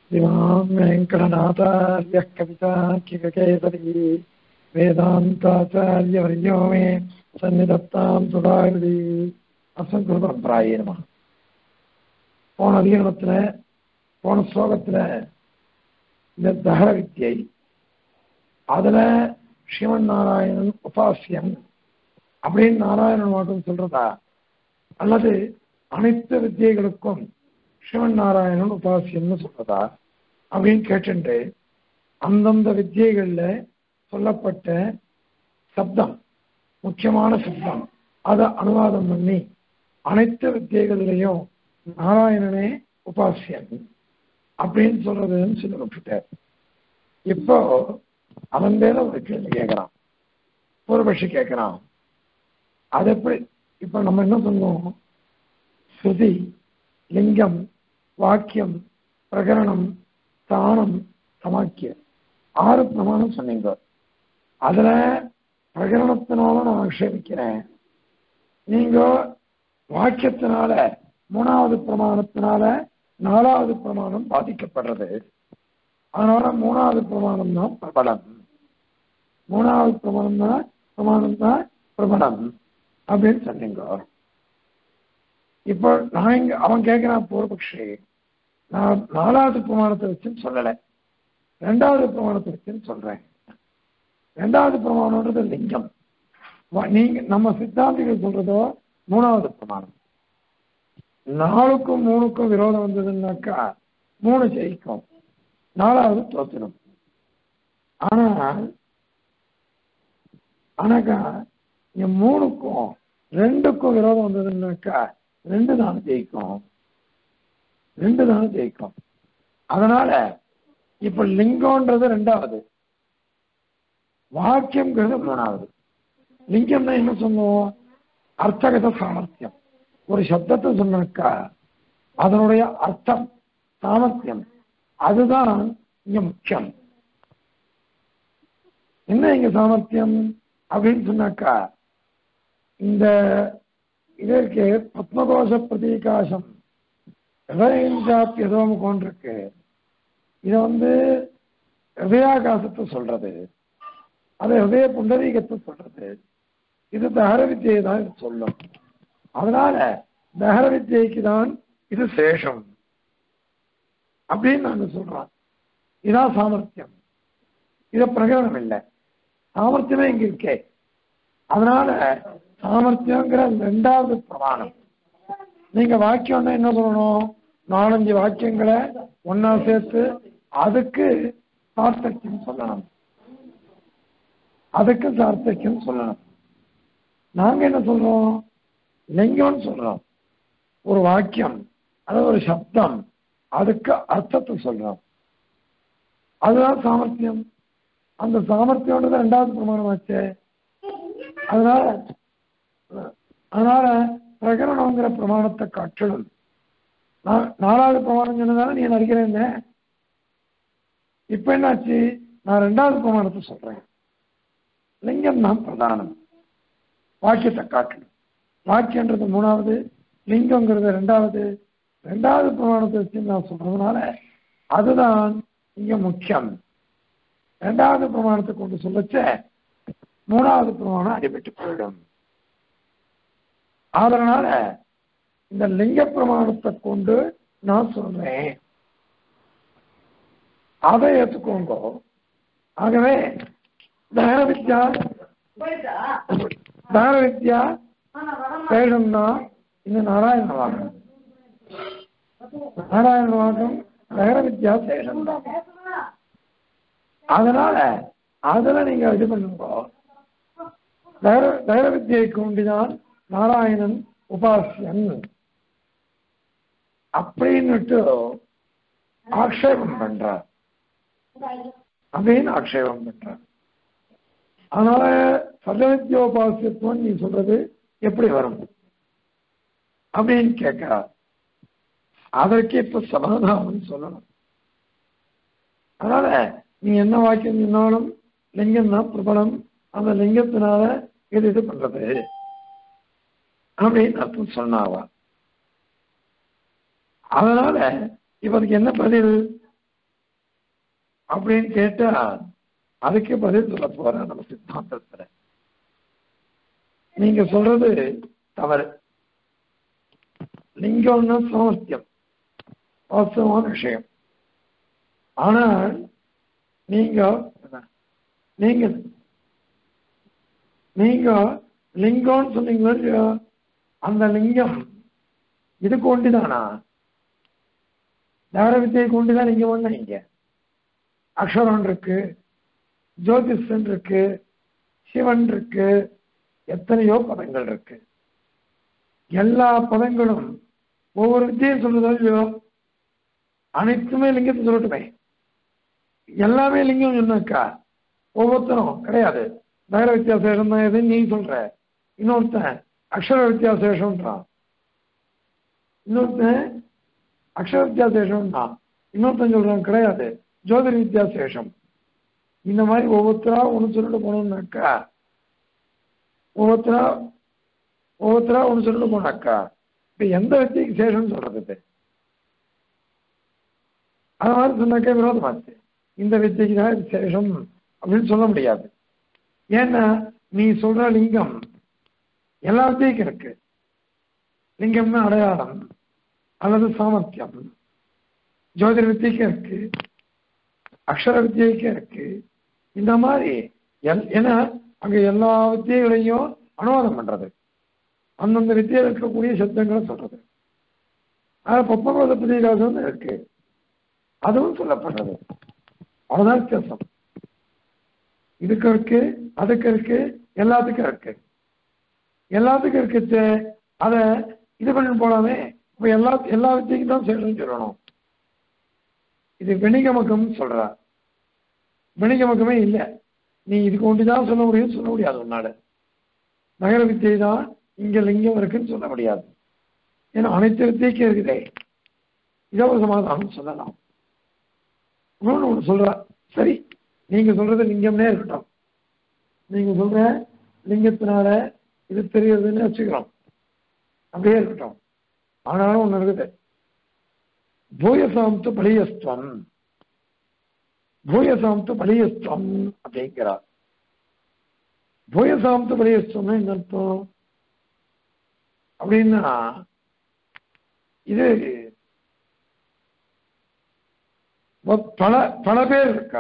श्रीमान् वेङ्कटनाथार्यः कवितार्किककेसरी वेदान्ताचार्यवर्यो मे सन्निधत्तां सुधाकृति அஸ்மத் பரம்பராயே நம போன அதிகரணத்துல போன ஸ்லோகத்துல இந்த தகர வித்தியை அதுல சிவன் நாராயணன் உபாசியம் அப்படின்னு நாராயணன் மட்டும் சொல்றதா அல்லது அனைத்து வித்தியைகளுக்கும் சிவன் நாராயணன் உபாசியம்னு சொல்றதா அப்படின்னு கேட்டுட்டு அந்தந்த வித்தியைகள்ல சொல்லப்பட்ட சப்தம் முக்கியமான சப்தம் அதை அனுவாதம் பண்ணி அனைத்து வித்தியைகளிலையும் நாராயணனே உபாசியன் அப்படின்னு சொல்றதுன்னு சொல்லி விட்டுட்டார் இப்போ அவன் மேல ஒரு கேள்வி கேட்கிறான் பூர்வபட்சி கேட்கிறான் அது எப்படி இப்ப நம்ம என்ன சொன்னோம் ஸ்ருதி லிங்கம் வாக்கியம் பிரகரணம் தானம் சமாக்கியம் ஆறு பிரமாணம் சொன்னீங்க அதுல பிரகரணத்தினால நான் ஆக்ஷேபிக்கிறேன் நீங்க வாக்கியத்தினால மூணாவது பிரமாணத்தினால நாலாவது பிரமாணம் பாதிக்கப்படுறது அதனால மூணாவது பிரமாணம் தான் பிரபலம் மூணாவது பிரமாணம் தான் பிரமாணம் தான் பிரபலம் அப்படின்னு சொன்னீங்க இப்போ நான் இங்க அவன் கேட்கிறான் பூர்வபக்ஷி நான் நாலாவது பிரமாணத்தை வச்சுன்னு சொல்லலை ரெண்டாவது பிரமாணத்தை வச்சுன்னு சொல்றேன் ரெண்டாவது பிரமாணம்ன்றது லிங்கம் நீங்க நம்ம சித்தாந்திகள் சொல்றதோ மூணாவது பிரமாணம் நாலுக்கும் மூணுக்கும் விரோதம் வந்ததுன்னாக்கா மூணு ஜெயிக்கும் நாலாவது தோத்திடும் ஆனால் ஆனாக்கா இங்க மூணுக்கும் ரெண்டுக்கும் விரோதம் வந்ததுன்னாக்கா ரெண்டு தான் ஜெயிக்கும் ரெண்டு தான் ஜெயிக்கும் அதனால இப்ப லிங்கம்ன்றது ரெண்டாவது வாக்கியம்ங்கிறது மூணாவது லிங்கம்னா என்ன சொல்லுவோம் அர்த்தகத சாமர்த்தியம் ஒரு சப்தத்தை சொன்னாக்கா அதனுடைய அர்த்தம் சாமர்த்தியம் அதுதான் இங்க முக்கியம் என்ன இங்க சாமர்த்தியம் அப்படின்னு சொன்னாக்கா இந்த இதற்கு பத்மகோஷ பிரதீகாசம் ஹிருதயஞ்சாப்பியதோமுகோன் இருக்கு இதை வந்து ஹிருதயாகாசத்தை சொல்றது அது ஹிருதய புண்டரீகத்தை சொல்றது இது தகர வித்தியை தான் இது சொல்லும் அதனால தகர வித்தியைக்கு தான் இது சேஷம் அப்படின்னு நாங்க சொல்றோம் இதான் சாமர்த்தியம் இத பிரகடனம் இல்லை சாமர்த்தியமே இங்க இருக்கே அதனால சாமர்த்தியங்கிற ரெண்டாவது பிரமாணம் நீங்க வாக்கியம்னா என்ன சொல்லணும் நாலஞ்சு வாக்கியங்களை ஒன்னா சேர்த்து அதுக்கு சார்த்தக்கியம் சொல்லணும் அதுக்கு சார்த்தக்கியம் சொல்லணும் நாங்க என்ன சொல்றோம் லிங்கம்னு சொல்றோம் ஒரு வாக்கியம் அதாவது ஒரு சப்தம் அதுக்கு அர்த்தத்தை சொல்றோம் அதுதான் சாமர்த்தியம் அந்த சாமர்த்தியம்ன்றது ரெண்டாவது பிரமாணமாச்சு அதனால அதனால பிரகரணங்கிற பிரமாணத்தை காட்டிலும் நாலாவது பிரமாணம் சொன்னதால நீ நடிக்கிறேன் இப்ப என்னாச்சு நான் ரெண்டாவது பிரமாணத்தை சொல்றேன் லிங்கம் தான் பிரதானம் வாக்கியத்தை காட்டணும் வாக்கியன்றது மூணாவது லிங்கம்ங்கிறது ரெண்டாவது ரெண்டாவது பிரமாணத்தை வச்சு நான் சொல்றதுனால அதுதான் இங்க முக்கியம் ரெண்டாவது பிரமாணத்தை கொண்டு சொல்லச்ச மூணாவது பிரமாணம் அடிபட்டு போயிடும் அதனால இந்த லிங்க பிரமாணத்தை கொண்டு நான் சொல்றேன் அதை ஏற்றுக்கோங்க ஆகவே தகர வித்யா தகர வித்யா வேணும்னா இந்த நாராயண வாக்கம் நாராயண வாக்கம் தகர வித்யா சேஷம் தான் அதனால அதுல நீங்க இது பண்ணுங்க தகர வித்தியைக்கு உண்டிதான் நாராயணன் உபாசியன் அப்படின்னுட்டு ஆக்ஷேபம் பண்றார் அப்படின்னு ஆக்ஷேபம் பண்றார் அதனால சர்வவித்யோபாசியத்துவம் நீ சொல்றது எப்படி வரும் அப்படின்னு கேட்கிறார் அதற்கு இப்ப சமாதானம் சொல்லணும் அதனால நீ என்ன வாக்கியம் சொன்னாலும் லிங்கம் தான் பிரபலம் அந்த லிங்கத்தினால இது இது பண்றது அப்படின்னு அர்த்தம் சொன்னாவா அதனால இவருக்கு என்ன பதில் அப்படின்னு கேட்டா அதுக்கு பதில் சொல்ல போறேன் நம்ம சித்தாந்தத்துல நீங்க சொல்றது தவறு லிங்கம்னா சாமர்த்தியம் வாஸ்தவமான விஷயம் ஆனால் நீங்க நீங்க நீங்க லிங்கம்னு சொன்னீங்களோ இல்லையோ அந்த லிங்கம் இதுக்கு ஒண்டிதானா தார வித்தியைக்கு ஒண்டிதான் லிங்கம் ஒண்ணு இங்க அக்ஷரம் இருக்கு ஜோதிஷன் இருக்கு சிவன் இருக்கு எத்தனையோ பதங்கள் இருக்கு எல்லா பதங்களும் ஒவ்வொரு வித்தியை சொல்றதோ இல்லையோ அனைத்துமே லிங்கத்தை சொல்லட்டுமே எல்லாமே லிங்கம் சொன்னாக்கா ஒவ்வொருத்தரும் கிடையாது நகர வித்தியாசம் தான் எதுன்னு நீ சொல்ற இன்னொருத்தன் அக்ஷர வித்தியாசேஷம்ன்றான் இன்னொருத்தன் அக்ஷர வித்தியாசேஷம்ன்றான் இன்னொருத்தன் சொல்றான் கிடையாது ஜோதிட வித்தியாசேஷம் இந்த மாதிரி ஒவ்வொருத்தரா ஒன்று சொல்லிட்டு போனோம்னாக்கா ஒவ்வொருத்தரா ஒவ்வொருத்தரா ஒன்று சொல்லிட்டு போனாக்கா இப்ப எந்த வித்தியக்கு சேஷம்னு சொல்றது இது? அது மாதிரி சொன்னாக்கா விரோதமாச்சு இந்த வித்தியக்கு தான் இது சேஷம் அப்படின்னு சொல்ல முடியாது ஏன்னா நீ சொல்ற லிங்கம் எல்லா வித்தியக்கும் இருக்கு லிங்கம்னா அடையாளம் அல்லது சாமர்த்தியம் ஜோதிட வித்தியக்கும் இருக்கு அக்ஷர வித்தியக்கும் இருக்கு இந்த மாதிரி எல்- ஏன்னா அங்க எல்லா வித்தியைகளையும் அனுவாதம் பண்றது அந்தந்த வித்தியில் இருக்கக்கூடிய சப்தங்களை சொல்றது ஆனா பத்மபோத பிரதிகாசம் இருக்கு அதுவும் சொல்லப்படுறது அவ்வளவுதான் வித்தியாசம் இதுக்கு இருக்கு அதுக்கு இருக்கு எல்லாத்துக்கும் இருக்கு எல்லாத்துக்கும் இருக்குச்சு அதை இது பண்ணி போலாமே இப்ப எல்லா எல்லா வித்தியக்கும் தான் சேஷம் சொல்லணும் இது வெணிகமக்கம் சொல்றா வெணிகமக்கமே இல்லை நீ இதுக்கு ஒன்றுதான் சொல்ல முடியும் சொல்ல முடியாது உன்னால நகர வித்தியை தான் இங்க லிங்கம் இருக்குன்னு சொல்ல முடியாது ஏன்னா அனைத்து வித்தியக்கும் இருக்குதே இதோ ஒரு சமாதானம் சொல்லலாம் இன்னொன்று ஒன்று சொல்றா சரி நீங்க சொல்றது லிங்கம்னே இருக்கட்டும் நீங்க சொல்ற லிங்கத்தினால இது தெரியுதுன்னு வச்சுக்கிறோம் அப்படியே இருக்கட்டும் ஆனாலும் ஒண்ணு இருக்குது பூயசாம்து பலியஸ்துவம் பூயசாம்து பலியஸ்துவம் அப்படிங்கிறார் பூயசாம்து பலியஸ்துவம்னா என்ன அர்த்தம் அப்படின்னா இது ஒ- பல பல பேர் இருக்கா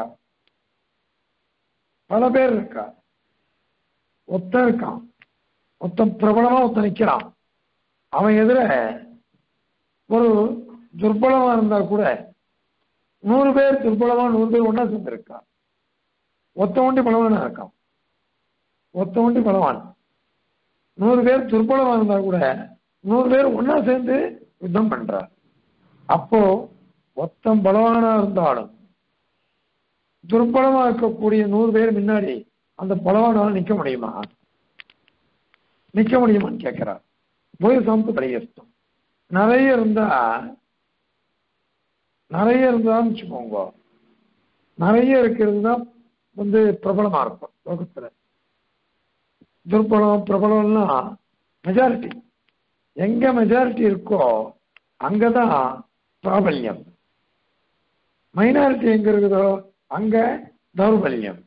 பல பேர் இருக்கா ஒத்தன் இருக்கான் ஒருத்தன் பிரபலமா ஒருத்தன் நிக்கிறான் அவன் எதிர ஒரு துர்பலமா இருந்தா கூட நூறு பேர் துர்பலமா நூறு பேர் ஒண்ணா சேர்ந்திருக்கான் ஒத்த ஒண்டி பலவானா இருக்கான் ஒத்த ஒண்டி பலவான் நூறு பேர் துர்பலமா இருந்தா கூட நூறு பேர் ஒண்ணா சேர்ந்து யுத்தம் பண்றார் அப்போ ஒத்தம் பலவானா இருந்தாலும் துர்பலமா இருக்கக்கூடிய நூறு பேர் முன்னாடி அந்த பலவானால் நிக்க முடியுமா நிக்க முடியுமான்னு கேட்கிறார் போய் சமத்து பரிகரித்தோம் நிறைய இருந்தா நிறைய இருந்தான்னு வச்சுக்கோங்க நிறைய இருக்கிறது தான் வந்து பிரபலமா இருக்கும் லோகத்துல துர்பலம் பிரபலம்னா மெஜாரிட்டி எங்க மெஜாரிட்டி இருக்கோ அங்கதான் பிராபல்யம் மைனாரிட்டி எங்க இருக்குதோ அங்க தௌர்பல்யம்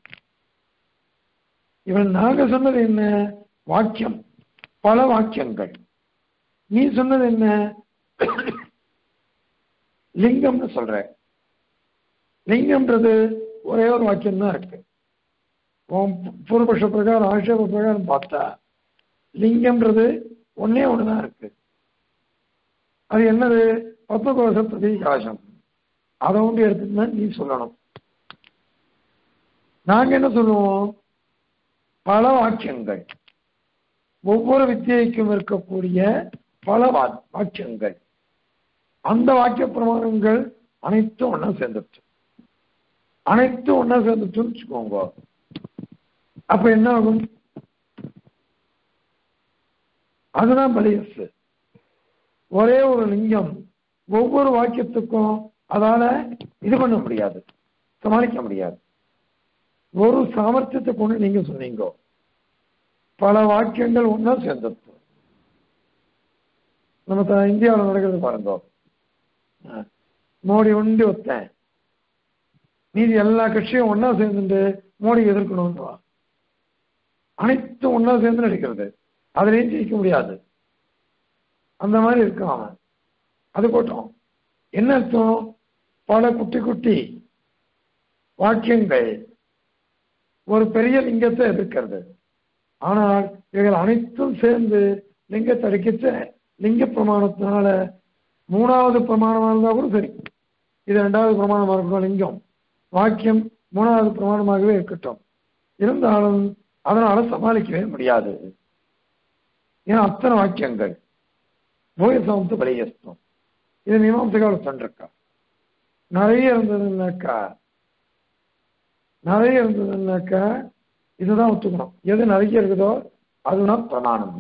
இவன் நாங்க சொன்னது என்ன வாக்கியம் பல வாக்கியங்கள் நீ சொன்னது என்ன லிங்கம்னு சொல்ற லிங்கம்ன்றது ஒரே ஒரு வாக்கியம் தான் இருக்கு உன் பூர்வபக்ஷ பிரகாரம் ஆட்சேப பிரகாரம் பார்த்தா லிங்கம்ன்றது ஒன்னே ஒண்ணுதான் இருக்கு அது என்னது பத்மகோஷ பிரதிகாசம் அதை ஒன்று எடுத்துட்டு நீ சொல்லணும் நாங்க என்ன சொல்லுவோம் பல வாக்கியங்கள் ஒவ்வொரு வித்தியைக்கும் இருக்கக்கூடிய பல வா- வாக்கியங்கள் அந்த வாக்கிய பிரமாணங்கள் அனைத்தும் ஒண்ணா சேர்ந்துட்டு அனைத்தும் ஒண்ணா சேர்ந்துட்டுன்னு வச்சுக்கோங்க அப்ப என்ன ஆகும் அதுதான் பலியஸ் ஒரே ஒரு லிங்கம் ஒவ்வொரு வாக்கியத்துக்கும் அதால இது பண்ண முடியாது சமாளிக்க முடியாது ஒரு சாமர்த்தியத்தை கொண்டு நீங்க சொன்னீங்க பல வாக்கியங்கள் ஒன்றா சேர்ந்தது நம்ம த- இந்தியாவில் நடக்கிறது பாருங்க ஆ. மோடி உண்டி ஒத்தேன் நீதி எல்லா கட்சியும் ஒன்னா சேர்ந்துட்டு மோடி எதிர்க்கணும்ன்றா அனைத்தும் ஒன்னா சேர்ந்து நடிக்கிறது அதுலயும் ஜெயிக்க முடியாது அந்த மாதிரி இருக்கான் அவன் அது போட்டோம் என்ன அர்த்தம் பல குட்டி குட்டி வாக்கியங்கள் ஒரு பெரிய லிங்கத்தை எதிர்க்கிறது ஆனால் இவைகள் அனைத்தும் சேர்ந்து லிங்கத்தை அடிக்கச்ச லிங்க பிரமாணத்தினால மூணாவது பிரமாணமாக இருந்தா கூட சரி இது ரெண்டாவது பிரமாணமாக இருக்கட்டும் லிங்கம் வாக்கியம் மூணாவது பிரமாணமாகவே இருக்கட்டும் இருந்தாலும் அதனால சமாளிக்கவே முடியாது ஏன்னா அத்தனை வாக்கியங்கள் போயசமத்து பலியஸ்தம் இது மீமாம்சகால சொல்லிருக்கா நிறைய இருந்ததுன்னாக்கா நிறைய இருந்ததுன்னாக்கா இதுதான் ஒத்துக்கணும் எது நிறைய இருக்குதோ அதுதான் பிரமாணம்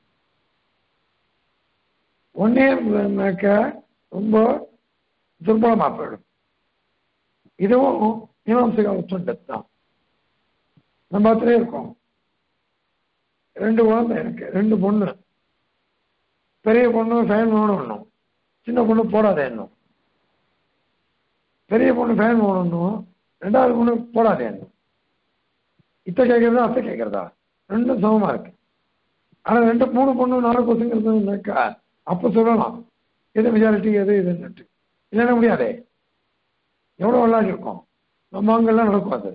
ஒன்னே இருந்ததுன்னாக்கா ரொம்ப துர்பலமா போயிடும் இதுவும் மீமாம்சகால சொன்னது தான் நம்ம பார்த்துட்டே இருக்கோம் ரெண்டு குழந்தை எனக்கு ரெண்டு பொண்ணு பெரிய பொண்ணு ஃபேன் வேணும் சின்ன பொண்ணு போடாத இன்னும் பெரிய பொண்ணு ஃபேன் வேணும் ரெண்டாவது பொண்ணு போடாத இன்னும் இத்த கேட்கறதா அத்தை கேட்கறதா ரெண்டும் சமமா இருக்கு ஆனா ரெண்டு மூணு பொண்ணு நாலு பசங்கிறதுனாக்கா அப்ப சொல்லலாம் எது மெஜாரிட்டி எது இதுன்னுட்டு இல்லைன்னா முடியாதே எவ்வளவு விளையாடி இருக்கும் நம்ம அங்கெல்லாம் நடக்கும் அது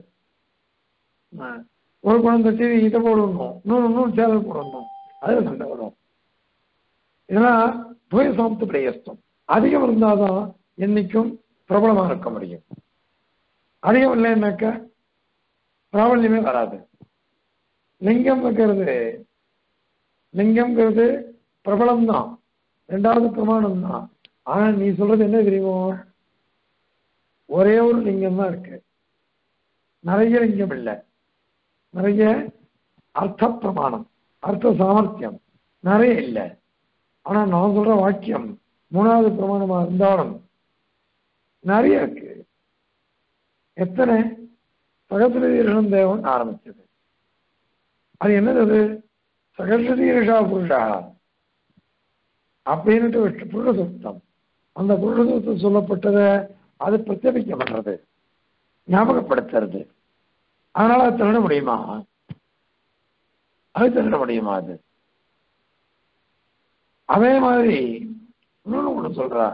ஒரு குழந்தை டிவி இதை போடணும் இன்னொன்று இன்னொன்று சேனல் போடணும் அதில் சண்டை வரும் இதெல்லாம் துய சமத்து பிரயஸ்தம் அதிகம் இருந்தாதான் என்னைக்கும் பிரபலமாக இருக்க முடியும் அதிகம் இல்லைன்னாக்க பிராபல்யமே வராது லிங்கம் இருக்கிறது லிங்கம்ங்கிறது பிரபலம் தான் ரெண்டாவது பிரமாணம் தான் ஆனா நீ சொல்றது என்ன தெரியுமோ ஒரே ஒரு லிங்கம் தான் இருக்கு நிறைய லிங்கம் இல்லை நிறைய அர்த்த பிரமாணம் அர்த்த சாமர்த்தியம் நிறைய இல்லை ஆனா நான் சொல்ற வாக்கியம் மூணாவது பிரமாணமா இருந்தாலும் நிறைய இருக்கு எத்தனை சகசிரதீர்ஷம் தேவன் ஆரம்பிச்சது அது என்னது அது சகசிரதீர்ஷா புருஷா அப்படின்னுட்டு புருஷ சுத்தம் அந்த புருஷ சுத்தம் சொல்லப்பட்டதை அது பிரத்யபிக்க பண்றது ஞாபகப்படுத்துறது அதனால அது திருட முடியுமா அது திருட முடியுமா அது அதே மாதிரி இன்னொன்னு ஒண்ணு சொல்றா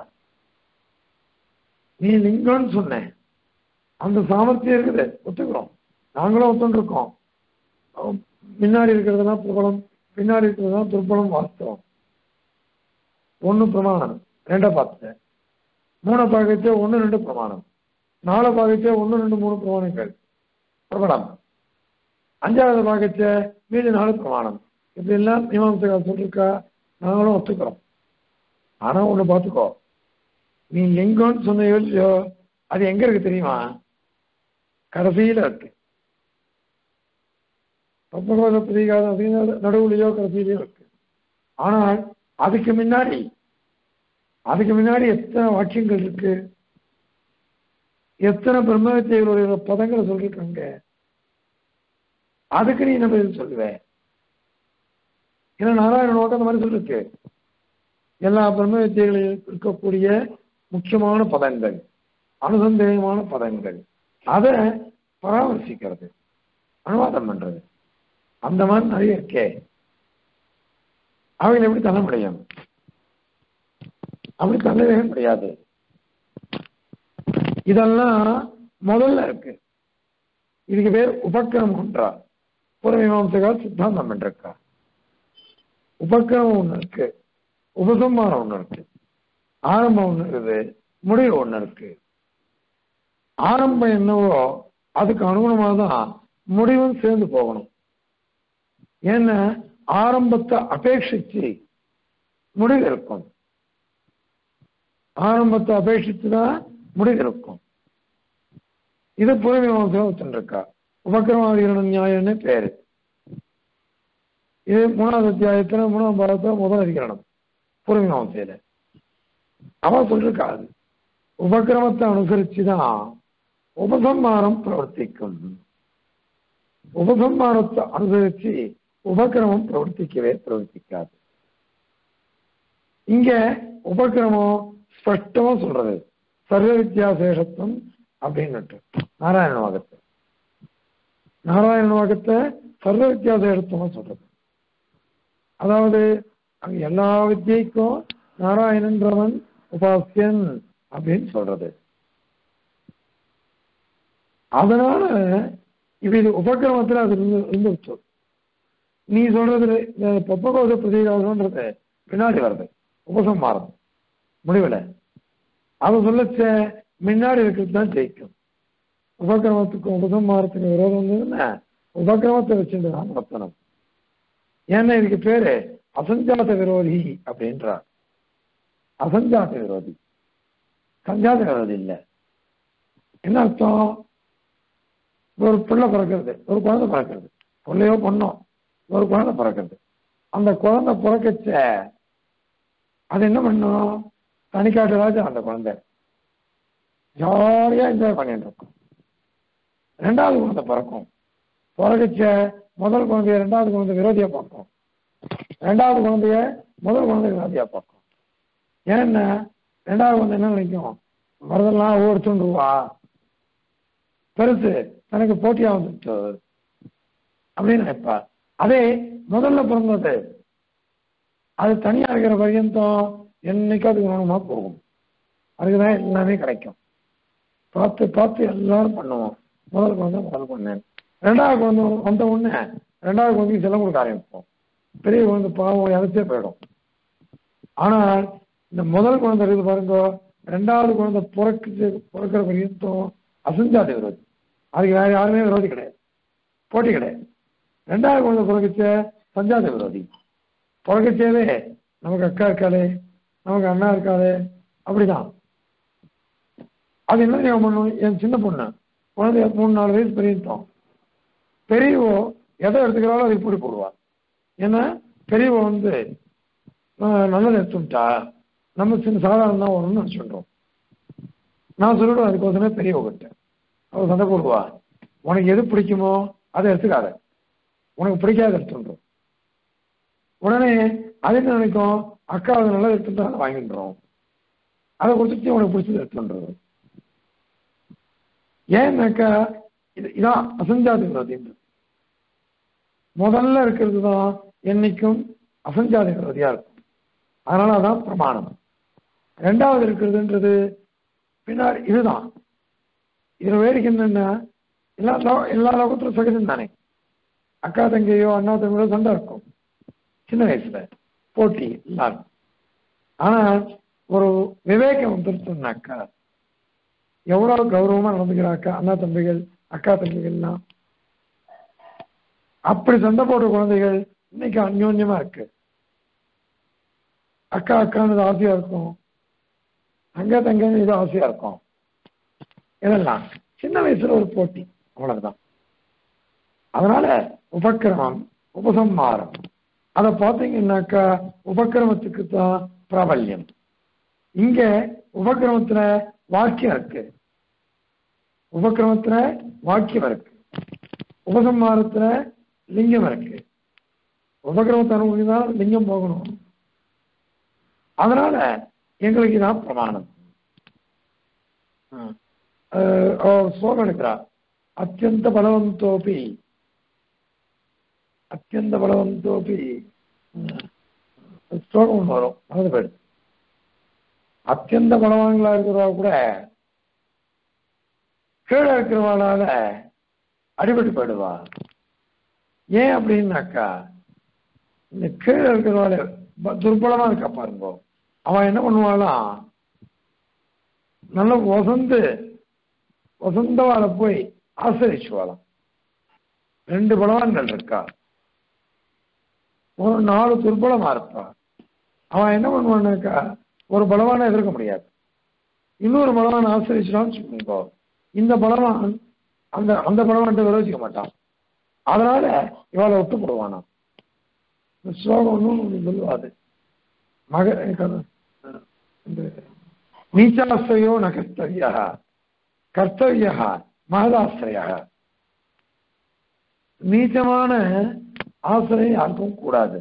நீ லிங்கம்னு சொன்ன அந்த சாமர்த்தியம் இருக்குது ஒத்துக்கிறோம் நாங்களும் ஒத்துருக்கோம் முன்னாடி இருக்கிறதுனா பிரபலம் பின்னாடி இருக்கிறதுனா துர்பலம் வாஸ்தவம் ஒண்ணு பிரமாணம் ரெண்டை பார்த்துட்டேன் மூணை பார்க்கச்சே ஒன்று ரெண்டு பிரமாணம் நாலு பார்க்கச்சே ஒன்று ரெண்டு மூணு பிரமாணங்கள் பிரபலம் அஞ்சாவது பார்க்கச்ச மீதி நாலு பிரமாணம் இப்படி எல்லாம் மீமாம்சகா சொல்லிருக்கா நாங்களும் ஒத்துக்கிறோம் ஆனா ஒண்ணு பார்த்துக்கோ நீ எங்கன்னு சொன்ன இல்லையோ அது எங்க இருக்கு தெரியுமா கடைசியில இருக்கு பத்மகோத பிரதிகாரம் அப்படிங்கிற நடுவுலையோ கடைசியிலையோ இருக்கு ஆனால் அதுக்கு முன்னாடி அதுக்கு முன்னாடி எத்தனை வாக்கியங்கள் இருக்கு எத்தனை பிரம்மவித்தைகளுடைய பதங்களை சொல்லிருக்காங்க அதுக்கு நீ என்ன பதில் சொல்லுவ ஏன்னா நாராயண நோக்கம் அந்த மாதிரி சொல்லிருக்கு எல்லா பிரம்ம வித்தியகளில் இருக்கக்கூடிய முக்கியமான பதங்கள் அனுசந்தேகமான பதங்கள் அதை பராமரிசிக்கிறது அனுவாதம் பண்றது அந்த மாதிரி நிறைய இருக்கே அவைகள் எப்படி தள்ள முடியும் அப்படி தள்ளவே முடியாது இதெல்லாம் முதல்ல இருக்கு இதுக்கு பேர் உபக்கிரமம் ஒன்றா பூர்வமீமாசகால் சித்தாந்தம் பண்ணிருக்கா உபக்கிரமம் ஒண்ணு இருக்கு உபசம்மானம் ஒண்ணு இருக்கு ஆரம்பம் ஒண்ணு இருக்குது முடிவு ஒண்ணு இருக்கு ஆரம்பம் என்னவோ அதுக்கு அனுகுணமாக தான் முடிவும் சேர்ந்து போகணும் ஏன்னா ஆரம்பத்தை அபேட்சிச்சு முடிவு இருக்கும் ஆரம்பத்தை அபேட்சித்து தான் முடிவு இருக்கும் இது புறமீமாசம் இருக்கா உபக்கிரமாதிகரண நியாயம்னு பேரு இது மூணாவது அத்தியாயத்துல மூணாம் பாகத்துல முதல் அதிகரணம் புறமீமாசையில அவன் சொல்லிருக்கா அது உபக்கிரமத்தை அனுசரிச்சுதான் உபசம்மானம் பிரவர்த்திக்கும் உபசம்மானத்தை அனுசரிச்சு உபக்கிரமம் பிரவர்த்திக்கவே பிரவர்த்திக்காது இங்க உபக்கிரமம் ஸ்பஷ்டமா சொல்றது சர்வ வித்தியாசேஷத்துவம் அப்படின்னுட்டு நாராயண வாகத்தை நாராயண வாகத்தை சர்வ வித்தியாசம் எடுத்தோம்னு சொல்றது அதாவது அங்க எல்லா வித்தியைக்கும் நாராயணன்றவன் உபாசியன் அப்படின்னு சொல்றது அதனால இப்ப இது உபக்கிரமத்துல அது இருந்து இருந்துருச்சு நீ சொல்றது இந்த பொப்பகோச பிரதிகாசம்ன்றது பின்னாடி வருது உபசம்மாரம் முடிவுல அதை சொல்லச்ச முன்னாடி இருக்கிறது தான் ஜெயிக்கும் உபக்கிரமத்துக்கும் உபசம்மாரத்துக்கும் விரோதம் இருந்ததுன்னா உபக்கிரமத்தை வச்சுட்டு தான் நடத்தணும் ஏன்னா இதுக்கு பேரு அசஞ்சாத விரோதி அப்படின்றார் அசஞ்சாத விரோதி சஞ்சாத விரோதி இல்லை என்ன அர்த்தம் ஒரு பிள்ளை பிறக்கிறது ஒரு குழந்தை பிறக்கிறது பிள்ளையோ பொண்ணோ ஒரு குழந்தை பிறக்கிறது அந்த குழந்தை பிறக்கச்ச அது என்ன பண்ணும் தனிக்காட்டு ராஜா அந்த குழந்தை ஜாலியா என்ஜாய் பண்ணிட்டு இருக்கும் ரெண்டாவது குழந்தை பிறக்கும் பிறக்கச்ச முதல் குழந்தைய ரெண்டாவது குழந்தை விரோதியா பார்க்கும் ரெண்டாவது குழந்தைய முதல் குழந்தை விரோதியா பார்க்கும் ஏன்னா ரெண்டாவது குழந்தை என்ன நினைக்கும் வரதெல்லாம் ஓடிச்சுருவா பெருசு தனக்கு போட்டியா வந்துட்டு அப்படின்னு நினைப்பா அதே முதல்ல பிறந்தது அது தனியா இருக்கிற பர்யந்தம் என்னைக்கு அது கவனமா போகும் அதுக்குதான் எல்லாமே கிடைக்கும் பார்த்து பார்த்து எல்லாரும் பண்ணுவோம் முதல் குழந்தை முதல் பண்ணேன் ரெண்டாவது குழந்தை வந்த உடனே ரெண்டாவது குழந்தைக்கு செல்லம் கொடுக்க ஆரம்பிப்போம் பெரிய குழந்தை பாவம் இறச்சே போயிடும் ஆனால் இந்த முதல் குழந்தை இருக்குது பாருங்க ரெண்டாவது குழந்தை பிறக்குது பிறக்கிற பர்யந்தம் அசஞ்சாத விரோதி அதுக்கு வேற யாருமே விரோதி கிடையாது போட்டி கிடையாது ரெண்டாவது குழந்தை பிறகுச்ச சஞ்சாத விரோதி பிறகுச்சேவே நமக்கு அக்கா இருக்காளே நமக்கு அண்ணா இருக்காளே அப்படிதான் அது என்ன ஞாபகம் பண்ணும் என் சின்ன பொண்ணு குழந்தைய மூணு நாலு வயசு பெரியத்தோம் பெரியவோ எதை எடுத்துக்கிறாலும் அதை இப்படி போடுவா ஏன்னா பெரியவோ வந்து ஆஹ், நல்லது எடுத்துட்டா நம்ம சின்ன சாதாரண தான் வரும்னு நினச்சிட்டோம் நான் சொல்லிவிடுவேன் அதுக்கோசமே பெரியவ கிட்ட அவ சண்டை போடுவா உனக்கு எது பிடிக்குமோ அதை எடுத்துக்காத உனக்கு பிடிக்காத எடுத்துன்றோம் உடனே அது என்ன நினைக்கும் அக்கா அது நல்லா எடுத்துட்டா அதை வாங்கின்றோம் அதை கொடுத்துட்டு உனக்கு பிடிச்சது எடுத்துன்றது ஏன்னாக்கா இது இதான் அசஞ்சாதி விரோதின்றது முதல்ல இருக்கிறது தான் என்னைக்கும் அசஞ்சாதி விரோதியா இருக்கும் அதனால அதான் பிரமாணம் ரெண்டாவது இருக்கிறதுன்றது பின்னாடி இதுதான் இதுல வேடிக்கை என்னன்னா எல்லா லோ- எல்லா லோகத்திலும் சகஜம் தானே அக்கா தங்கையோ அண்ணா தங்கையோ சண்டை இருக்கும் சின்ன வயசுல போட்டி எல்லாரும் ஆனா ஒரு விவேகம் வந்துருச்சுன்னாக்கா எவ்வளவு கௌரவமா நடந்துக்கிற அக்கா அண்ணா தம்பிகள் அக்கா தம்பிகள்லாம் அப்படி சண்டை போடுற குழந்தைகள் இன்னைக்கு அந்யோன்யமா இருக்கு அக்கா அக்கான்னு ஆசையா இருக்கும் அங்க தங்கன்னு இது ஆசையா இருக்கும் இதெல்லாம் சின்ன வயசுல ஒரு போட்டி அவ்வளவுதான் அதனால உபக்கிரமம் உபசம்மாரம் அதை பார்த்தீங்கன்னாக்கா உபக்கிரமத்துக்கு தான் பிரபல்யம் இங்க உபக்கிரமத்துல வாக்கியம் இருக்கு உபக்கிரமத்துல வாக்கியம் இருக்கு உபசம்மாரத்துல லிங்கம் இருக்கு உபக்கிரமத்தை அனுபவிதான் லிங்கம் போகணும் அதனால எங்களுக்கு இதான் பிரமாணம் ம். அஹ் அவர் ஸ்லோகம் எடுக்கிறார் அத்தியந்த பலவந்தோபி அத்தியந்த பலவந்தோபி ம். ஸ்லோகம் ஒன்று வரும் மறந்து போயிடுது அத்தியந்த பலவான்களா இருக்கிறவா கூட கீழே இருக்கிறவாளால அடிபட்டு போயிடுவா ஏன் அப்படின்னாக்கா இந்த கீழே இருக்கிறவாள் ப- துர்பலமா இருக்கா பாருங்க அவன் என்ன பண்ணுவாளாம் நல்ல வசந்து வசந்தவாளை போய் ஆசிரிச்சுவாளாம் ரெண்டு பலவான்கள் இருக்கா ஒரு நாலு துர்பலமா இருப்பா அவன் என்ன பண்ணுவான்னாக்கா ஒரு பலவானை எதிர்க்க முடியாது இன்னொரு பலவான் ஆசிரிச்சுடான்னு சொல்லுங்க இந்த பலவான் அந்த அந்த பலவான்கிட்ட விரோசிக்க மாட்டான் அதனால இவளை விட்டு போடுவானாம் இந்த ஸ்லோகம் ஒன்றும் சொல்லுவாது மக கத- இந்த நீச்சாஸ்திரையோ ந கர்த்தவியா கர்த்தவியா மகதாஸ்திரையா நீச்சமான ஆசிரியம் யாருக்கும் கூடாது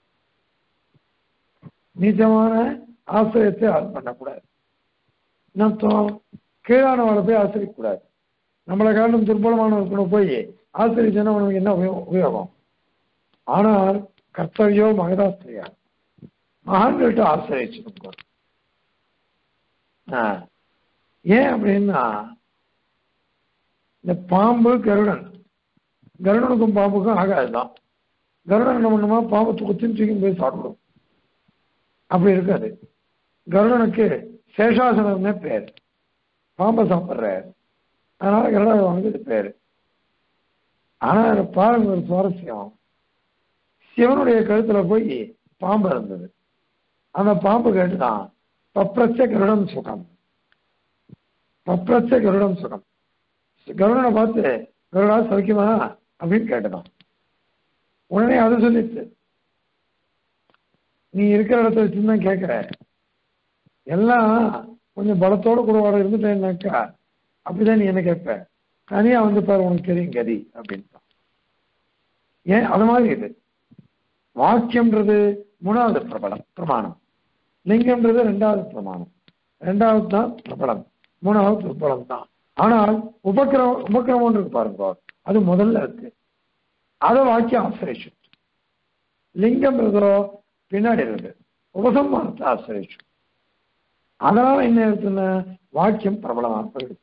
நீச்சமான ஆசிரியத்தை யாரும் பண்ணக்கூடாது என்ன அர்த்தம் கீழானவளை போய் ஆசிரியக்கூடாது நம்மளை காரணம் துர்பலமானவர்களை போய் ஆசிரியர் உனக்கு என்ன உபயோ- உபயோகம் ஆனால் கர்த்தவியோ மகதாஸ்திரியா மகான்கள்ட்ட ஆசிரியச்சிருக்கோம் ஏன் அப்படின்னா இந்த பாம்பு கருடன் கருடனுக்கும் பாம்புக்கும் ஆகாதுதான் கருடன் என்ன பண்ணுமா பாம்பு குத்தின்னு தூக்கி போய் சாப்பிடும் அப்படி இருக்காது கருடனுக்கு சேஷாசனம்னே பேர் பாம்பை சாப்பிட்றாரு அதனால கருடாவானுக்கு இது பேரு ஆனா அதுல பாருங்க ஒரு சுவாரஸ்யம் சிவனுடைய கழுத்துல போய் பாம்பு இருந்தது அந்த பாம்பு கேட்டுதான் பப்ரச்ச கருடம் சுகம் பப்ரச்ச கருடம் சுகம் கருடனை பார்த்து கருடா சௌக்கியமா அப்படின்னு கேட்டுதான் உடனே அது சொல்லிச்சு நீ இருக்கிற இடத்துல வச்சுதான் கேட்கிற எல்லாம் கொஞ்சம் பலத்தோட கூட இருந்துட்டேன்னாக்கா அப்படிதான் நீ என்ன கேட்ப தனியா வந்து பாரு உனக்கு தெரியும் கதி அப்படின்னு ஏன் அது மாதிரி இது வாக்கியம்ன்றது மூணாவது பிரபலம் பிரமாணம் லிங்கம்ன்றது ரெண்டாவது பிரமாணம் ரெண்டாவது தான் பிரபலம் மூணாவது பிரபலம் தான் ஆனால் உபக்கிரமம் உபக்கிரமம் இருக்கு பாருங்க அது முதல்ல இருக்கு அதை வாக்கியம் ஆசிரியச்சு லிங்கம்ன்றதோ பின்னாடி இருக்கு உபசம்மானத்தை ஆசிரியச்சு அதனால என்ன இருக்குன்னா வாக்கியம் பிரபலமாக இருக்கு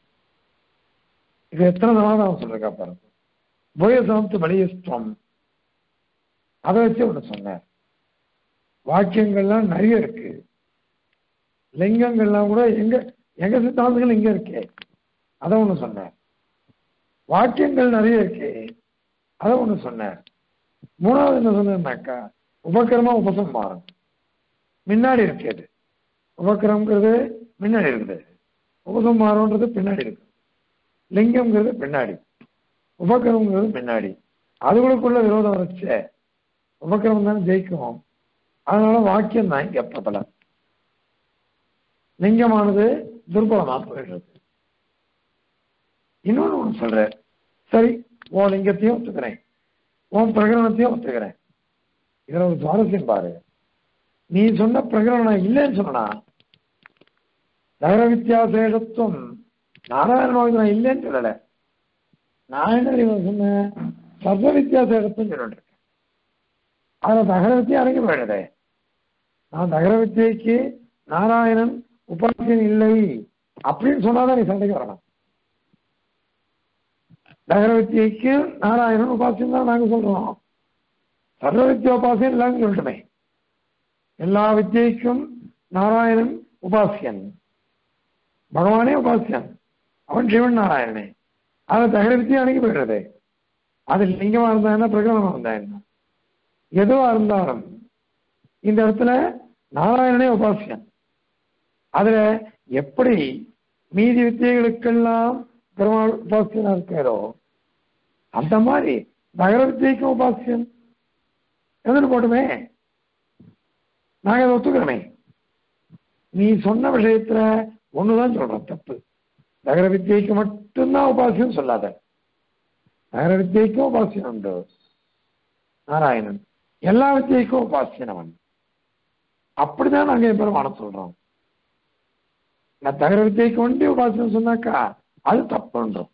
இது எத்தனை சமாதானம் சொல்றா பாருங்க புயசமத்து பலியஸ்துவம் அதை வச்சு ஒன்று சொன்னேன் வாக்கியங்கள்லாம் நிறைய இருக்கு லிங்கங்கள்லாம் கூட எங்க எங்க சித்தாந்தங்கள் இங்க இருக்கே அதை ஒன்று சொன்னேன் வாக்கியங்கள் நிறைய இருக்கு அதை ஒன்று சொன்னேன் மூணாவது என்ன சொன்னேன்னாக்கா உபக்கிரமா உபசம்மாரம் முன்னாடி இருக்குது உபக்கிரம்ங்கிறது முன்னாடி இருக்குது உபசம்மாரம்ன்றது பின்னாடி இருக்கு லிங்கம்ங்கிறது பின்னாடி உபக்கிரமங்கிறது பின்னாடி அதுகளுக்குள்ள விரோதம் வச்சே உபக்கிரமம் தானே ஜெயிக்கும் அதனால வாக்கியம் தான் இங்க பிரபலம் லிங்கமானது துர்பலமா போயிடுறது இன்னொன்னு ஒண்ணு சொல்றேன் சரி உன் லிங்கத்தையும் ஒத்துக்கிறேன் உன் பிரகரணத்தையும் ஒத்துக்கிறேன் இதுல ஒரு சுவாரஸ்யம் பாரு நீ சொன்ன பிரகரணம் இல்லைன்னு சொன்னா நகர வித்தியாசேஷத்துவம் நாராயணனுக்கு நான் இல்லைன்னு சொல்லல நான் என்ன தெரியுமா சொன்னேன் சர்வ வித்தியாசேஷத்துவம் சொல்லிட்டு இருக்கேன் அதுல தகர வித்தியை அடங்கி போயிடுதே நான் தகர வித்தியைக்கு நாராயணன் உபாசியன் இல்லை அப்படின்னு சொன்னாதான் நீ சண்டைக்கு வரணும் தகர வித்தியைக்கு நாராயணன் உபாசியம் தான் நாங்க சொல்றோம் சர்வ வித்யா உபாசியம் இல்லைன்னு சொல்லட்டுமே எல்லா வித்தியைக்கும் நாராயணன் உபாசியன் பகவானே உபாசியன் அவன் சிவன் நாராயணனே அதை தகர வித்தியை அணுகி போயிடுறது அது லிங்கமா இருந்தா என்ன பிரகடனமா இருந்தா என்ன எதுவா இருந்தாலும் இந்த இடத்துல நாராயணனே உபாசியன் அதுல எப்படி மீதி வித்தியைகளுக்கெல்லாம் பெருமாள் உபாசியனா இருக்காரோ அந்த மாதிரி நகர வித்தியைக்கும் உபாசியன் எதிர்ப்பு போட்டுமே நாங்க அதை ஒத்துக்கிறோமே நீ சொன்ன விஷயத்துல ஒண்ணுதான் சொல்றோம் தப்பு நகர வித்தியைக்கு மட்டும்தான் உபாசியம் சொல்லாத நகர வித்தியைக்கும் உபாசியம் உண்டு நாராயணன் எல்லா வித்தியைக்கும் உபாசியன் அவன் அப்படிதான் நாங்க பெருமான சொல்றோம் நான் தகர வித்தியைக்கு ஒண்டி உபாசனம் சொன்னாக்கா அது தப்புன்றோம்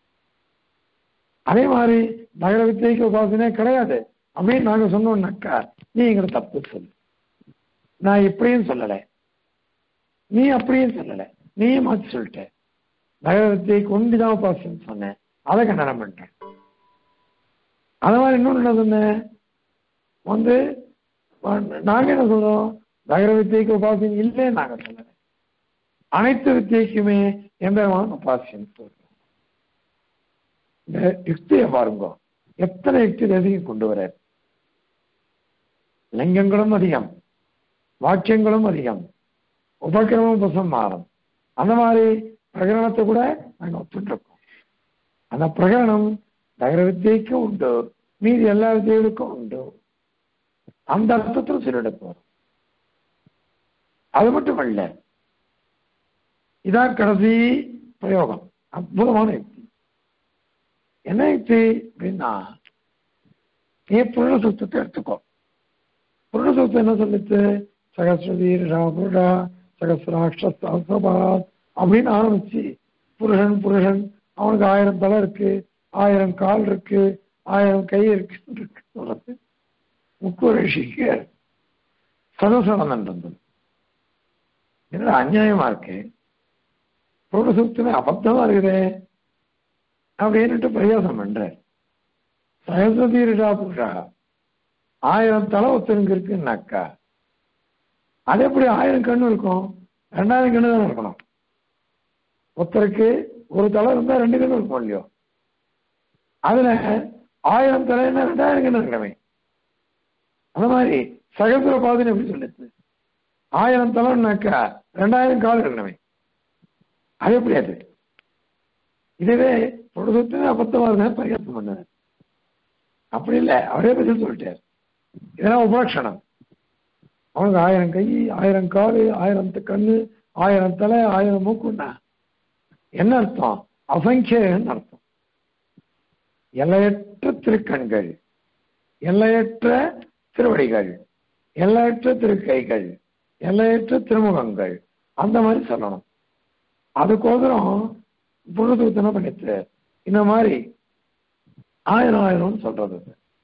அதே மாதிரி நகர வித்தியைக்கு உபாசனே கிடையாது அப்படின்னு நாங்க சொன்னோம்னாக்கா நீ எங்களை தப்பு சொல்லு நான் இப்படியும் சொல்லலை நீ அப்படியும் சொல்லலை நீ மாற்றி சொல்லிட்ட நகர வித்தியைக்கு ஒண்டிதான் உபாசனம் சொன்னேன் அதை கண்டனம் பண்ணிட்டேன் அது மாதிரி இன்னொன்று என்ன சொன்னேன் வந்து நாங்க என்ன சொல்றோம் நகர வித்தியைக்கு உபாசனம் இல்லைன்னு நாங்க சொல்லலை அனைத்து வித்தியைக்குமே எம்பெருமான உபாசியம் சொல்றோம் இந்த யுக்தியை பாருங்க எத்தனை யுக்தி தேசியம் கொண்டு வர லிங்கங்களும் அதிகம் வாக்கியங்களும் அதிகம் உபக்கிரமம் உபசம்மாரம் அந்த மாதிரி பிரகரணத்தை கூட நாங்கள் ஒத்துட்டுருக்கோம் அந்த பிரகரணம் நகர வித்தியைக்கும் உண்டு மீதி எல்லா வித்தியர்களுக்கும் உண்டு அந்த அர்த்தத்தில் சொல்லிட போறோம் அது மட்டும் அல்ல இதான் கடைசி பிரயோகம் அற்புதமான யுக்தி என்ன யுக்தி அப்படின்னா நீ புருண சுத்தத்தை எடுத்துக்கோ புருண சுத்தம் என்ன சொல்லிச்சு சகஸ்ரதீரா புருடா சகஸ்ராட்சா அப்படின்னு ஆரம்பிச்சு புருஷன் புருஷன் அவனுக்கு ஆயிரம் தலை இருக்கு ஆயிரம் கால் இருக்கு ஆயிரம் கை இருக்கு இருக்கு சொல்றது முக்குரிஷிக்கு சதசனம் இருந்தது என்னடா அநியாயமா இருக்கு புரோடசூக்தமே அபத்தமா இருக்குதே அப்படின்னுட்டு பிரயோசனம் பண்றார் சகசதீரிடா புருஷா ஆயிரம் தலை ஒருத்தனுக்கு இருக்குன்னாக்கா அது எப்படி ஆயிரம் கண்ணு இருக்கும் ரெண்டாயிரம் கண்ணு தானே இருக்கணும் ஒருத்தருக்கு ஒரு தலை இருந்தா ரெண்டு கண்ணு இருக்கும் இல்லையோ அதுல ஆயிரம் தலைன்னா ரெண்டாயிரம் கண்ணு இருக்கவே அந்த மாதிரி சகசுர பாதனை எப்படி சொல்லுது ஆயிரம் தலைன்னாக்கா ரெண்டாயிரம் கால் இருக்கணுமே அது எப்படி அது இதுவே பொழுதுமே அபத்தமா இருந்தா பரிகாசம் பண்ணார் அப்படி இல்லை அவரே பதில் சொல்லிட்டார் இதெல்லாம் உபலட்சணம் அவனுக்கு ஆயிரம் கை ஆயிரம் காலு ஆயிரம் கண்ணு ஆயிரம் தலை ஆயிரம் மூக்குன்னா என்ன அர்த்தம் அசங்கியன்னு அர்த்தம் எல்லையற்ற திருக்கண்கள் எல்லையற்ற திருவடிகள் எல்லையற்ற திருக்கைகள் எல்லையற்ற திருமுகங்கள் அந்த மாதிரி சொல்லணும் அதுக்கோசரம் புழுதுத்தனை பண்ணிட்டு இந்த மாதிரி ஆயிரம் ஆயிரம்னு சொல்றது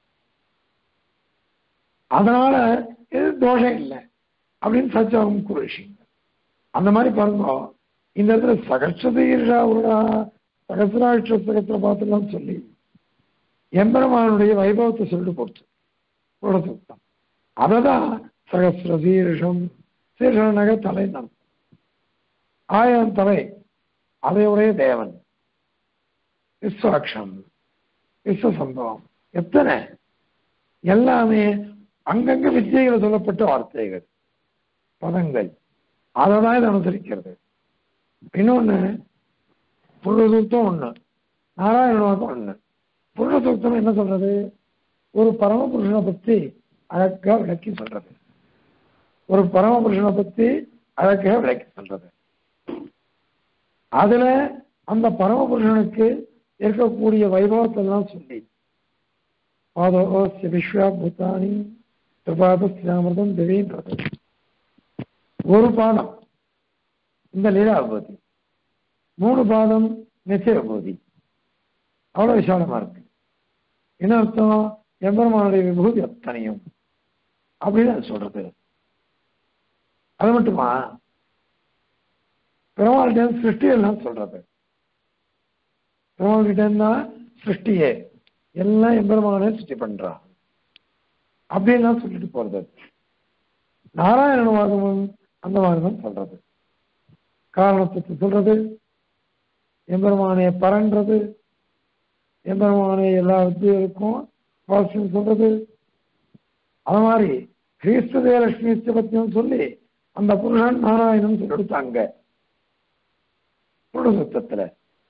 அதனால இது தோஷம் இல்லை அப்படின்னு சச்சாவும் குருஷிங்க அந்த மாதிரி பாருங்க இந்த இடத்துல சகஸ்ரதீர்ஷா உருடா சகசிராட்ச சகத்திர பார்த்துலாம் சொல்லி எம்பெருமானுடைய வைபவத்தை சொல்லிட்டு போச்சு புரடசுத்தம் அதை தான் சகசிர சீர்ஷம் சீர்ஷனாக தலை தான் ஆயிரம் தலை அதையுடைய தேவன் விஸ்வாட்சம் விஸ்வ சம்பவம் எத்தனை எல்லாமே அங்கங்க வித்தியைகளை சொல்லப்பட்ட வார்த்தைகள் பதங்கள் அதை தான் இது அனுசரிக்கிறது இன்னொன்னு புருஷசூக்தம் ஒண்ணு நாராயணவாக்கம் ஒண்ணு புருஷசூக்தம் என்ன சொல்றது ஒரு பரமபுருஷனை பத்தி அழகா விளக்கி சொல்றது ஒரு பரமபுருஷனை பத்தி அழகா விளக்கி சொல்றது அதுல அந்த பரமபுருஷனுக்கு இருக்கக்கூடிய வைபவத்தை எல்லாம் சொல்லி பாதோஸ்ய விஸ்வா பூத்தானி திரிபாதஸ்யாமிரதம் திடீன்றது ஒரு பாதம் இந்த லீலா விபூதி மூணு பாதம் நிச்சய விபூதி அவ்வளவு விசாலமா இருக்கு என்ன அர்த்தம் எம்பெருமானுடைய விபூதி அத்தனையும் அப்படின்னு அது சொல்றது அது மட்டுமா பெருமாள்கிட்ட சிருஷ்டி எல்லாம் சொல்றது பெருமாள்கிட்ட இருந்தா சிருஷ்டியே எல்லாம் எம்பெருமானே சிருஷ்டி பண்றான் அப்படின்லாம் சொல்லிட்டு போறது நாராயண வாகமும் அந்த வாகனம் சொல்றது காரணத்தை சொல்றது எம்பெருமானே பரன்றது எம்பெருமானே எல்லா வித்தியருக்கும் பாசியம் சொல்றது அது மாதிரி கிறிஸ்துதே லட்சுமி பத்தியம் சொல்லி அந்த புருஷன் நாராயணன் சொல்லி கொடுத்தாங்க புருஷத்துல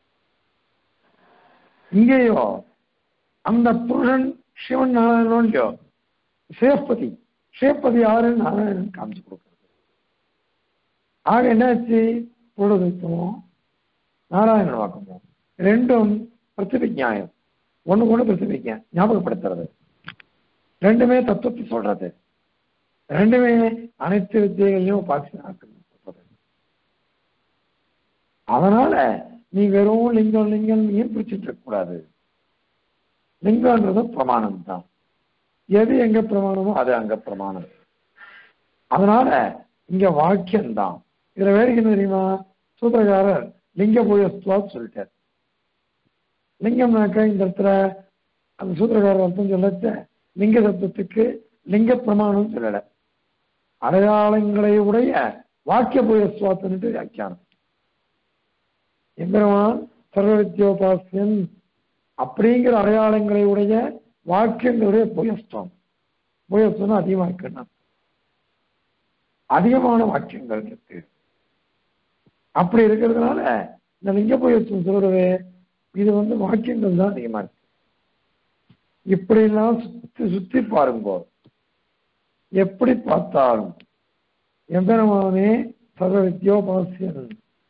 இங்கேயோ அந்த புருஷன் சிவன் நாராயணன் இல்லையோ சேப்பதி சேப்பதி யாருன்னு நாராயணன் காமிச்சு கொடுக்குறது ஆக என்னாச்சு புருடதத்துவமோ நாராயண வாக்கமோ ரெண்டும் பிரதிபிஜாயம் ஒண்ணு கொண்டு பிரதிபிஜா ஞாபகப்படுத்துறது ரெண்டுமே தத்துவத்தை சொல்றது ரெண்டுமே அனைத்து வித்தியைகளையும் உபாசனாக்கள் சொல்றது அதனால நீ வெறும் லிங்கம் லிங்கம் நீயும் பிரிச்சுட்டு இருக்க கூடாது லிங்கம்ன்றது பிரமாணம் தான் எது எங்க பிரமாணமோ அது அங்க பிரமாணம் அதனால இங்க வாக்கியம் தான் இதுல வேடிக்கை என்ன தெரியுமா சூத்திரக்காரர் லிங்க பூயஸ்துவா சொல்லிட்டார் லிங்கம்னாக்க இந்த இடத்துல அந்த சூத்திரக்காரர் அர்த்தம் சொல்லச்ச லிங்க சப்தத்துக்கு லிங்க பிரமாணம் சொல்லல அடையாளங்களை உடைய வாக்கிய பூயஸ்துவாத்துன்னுட்டு வியாக்கியானம் எம்பெருமான் சர்வ வித்யோபாசியன் அப்படிங்கிற அடையாளங்களை உடைய வாக்கியங்களுடைய புயஸ்தம் புயஸ்தம் அதிகமா இருக்குன்னா அதிகமான வாக்கியங்கள் இருக்கு அப்படி இருக்கிறதுனால இந்த லிங்க புயஸ்தம் சொல்றது இது வந்து வாக்கியங்கள் தான் அதிகமா இருக்கு இப்படி எல்லாம் சுத்தி சுத்தி பாருங்க எப்படி பார்த்தாலும் எம்பெருமானே சர்வ வித்யோபாசியன்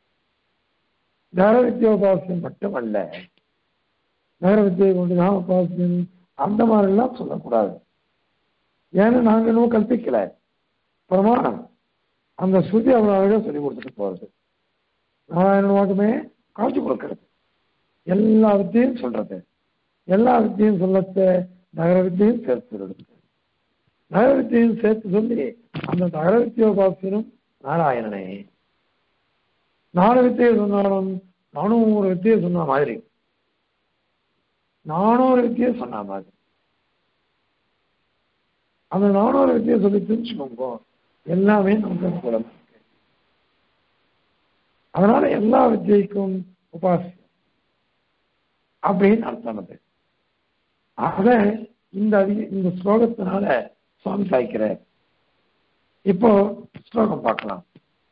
தர வித்யோபாசியம் மட்டுமல்ல நகர வித்தியை கொண்டுதான் உபாசியம் அந்த மாதிரிலாம் சொல்லக்கூடாது ஏன்னா நாங்க இன்னும் கல்பிக்கல பிரமாணம் அந்த ஸ்ருதி அவ்வளவு அழகா சொல்லி கொடுத்துட்டு போறது நாராயண வாக்குமே காட்சி கொடுக்கிறது எல்லா வித்தையும் சொல்றது எல்லா வித்தையும் சொல்லத்த நகர வித்தையும் சேர்த்து சொல்றது நகர வித்தையும் சேர்த்து சொல்லி அந்த நகர வித்தியோபாசனும் நாராயணனே நாலு வித்தையை சொன்னாலும் நானூறு வித்தையை சொன்ன மாதிரி நானூறு வித்தையை சொன்ன மாதிரி அந்த நானூறு வித்தையை சொல்லி தெரிஞ்சுக்கோங்க எல்லாமே நமக்கு புலம் அதனால எல்லா வித்தியைக்கும் உபாசியம் அப்படின்னு அர்த்தம் அது ஆக இந்த அதிக இந்த ஸ்லோகத்தினால சுவாமி சாய்க்கிறார் இப்போ ஸ்லோகம் பார்க்கலாம்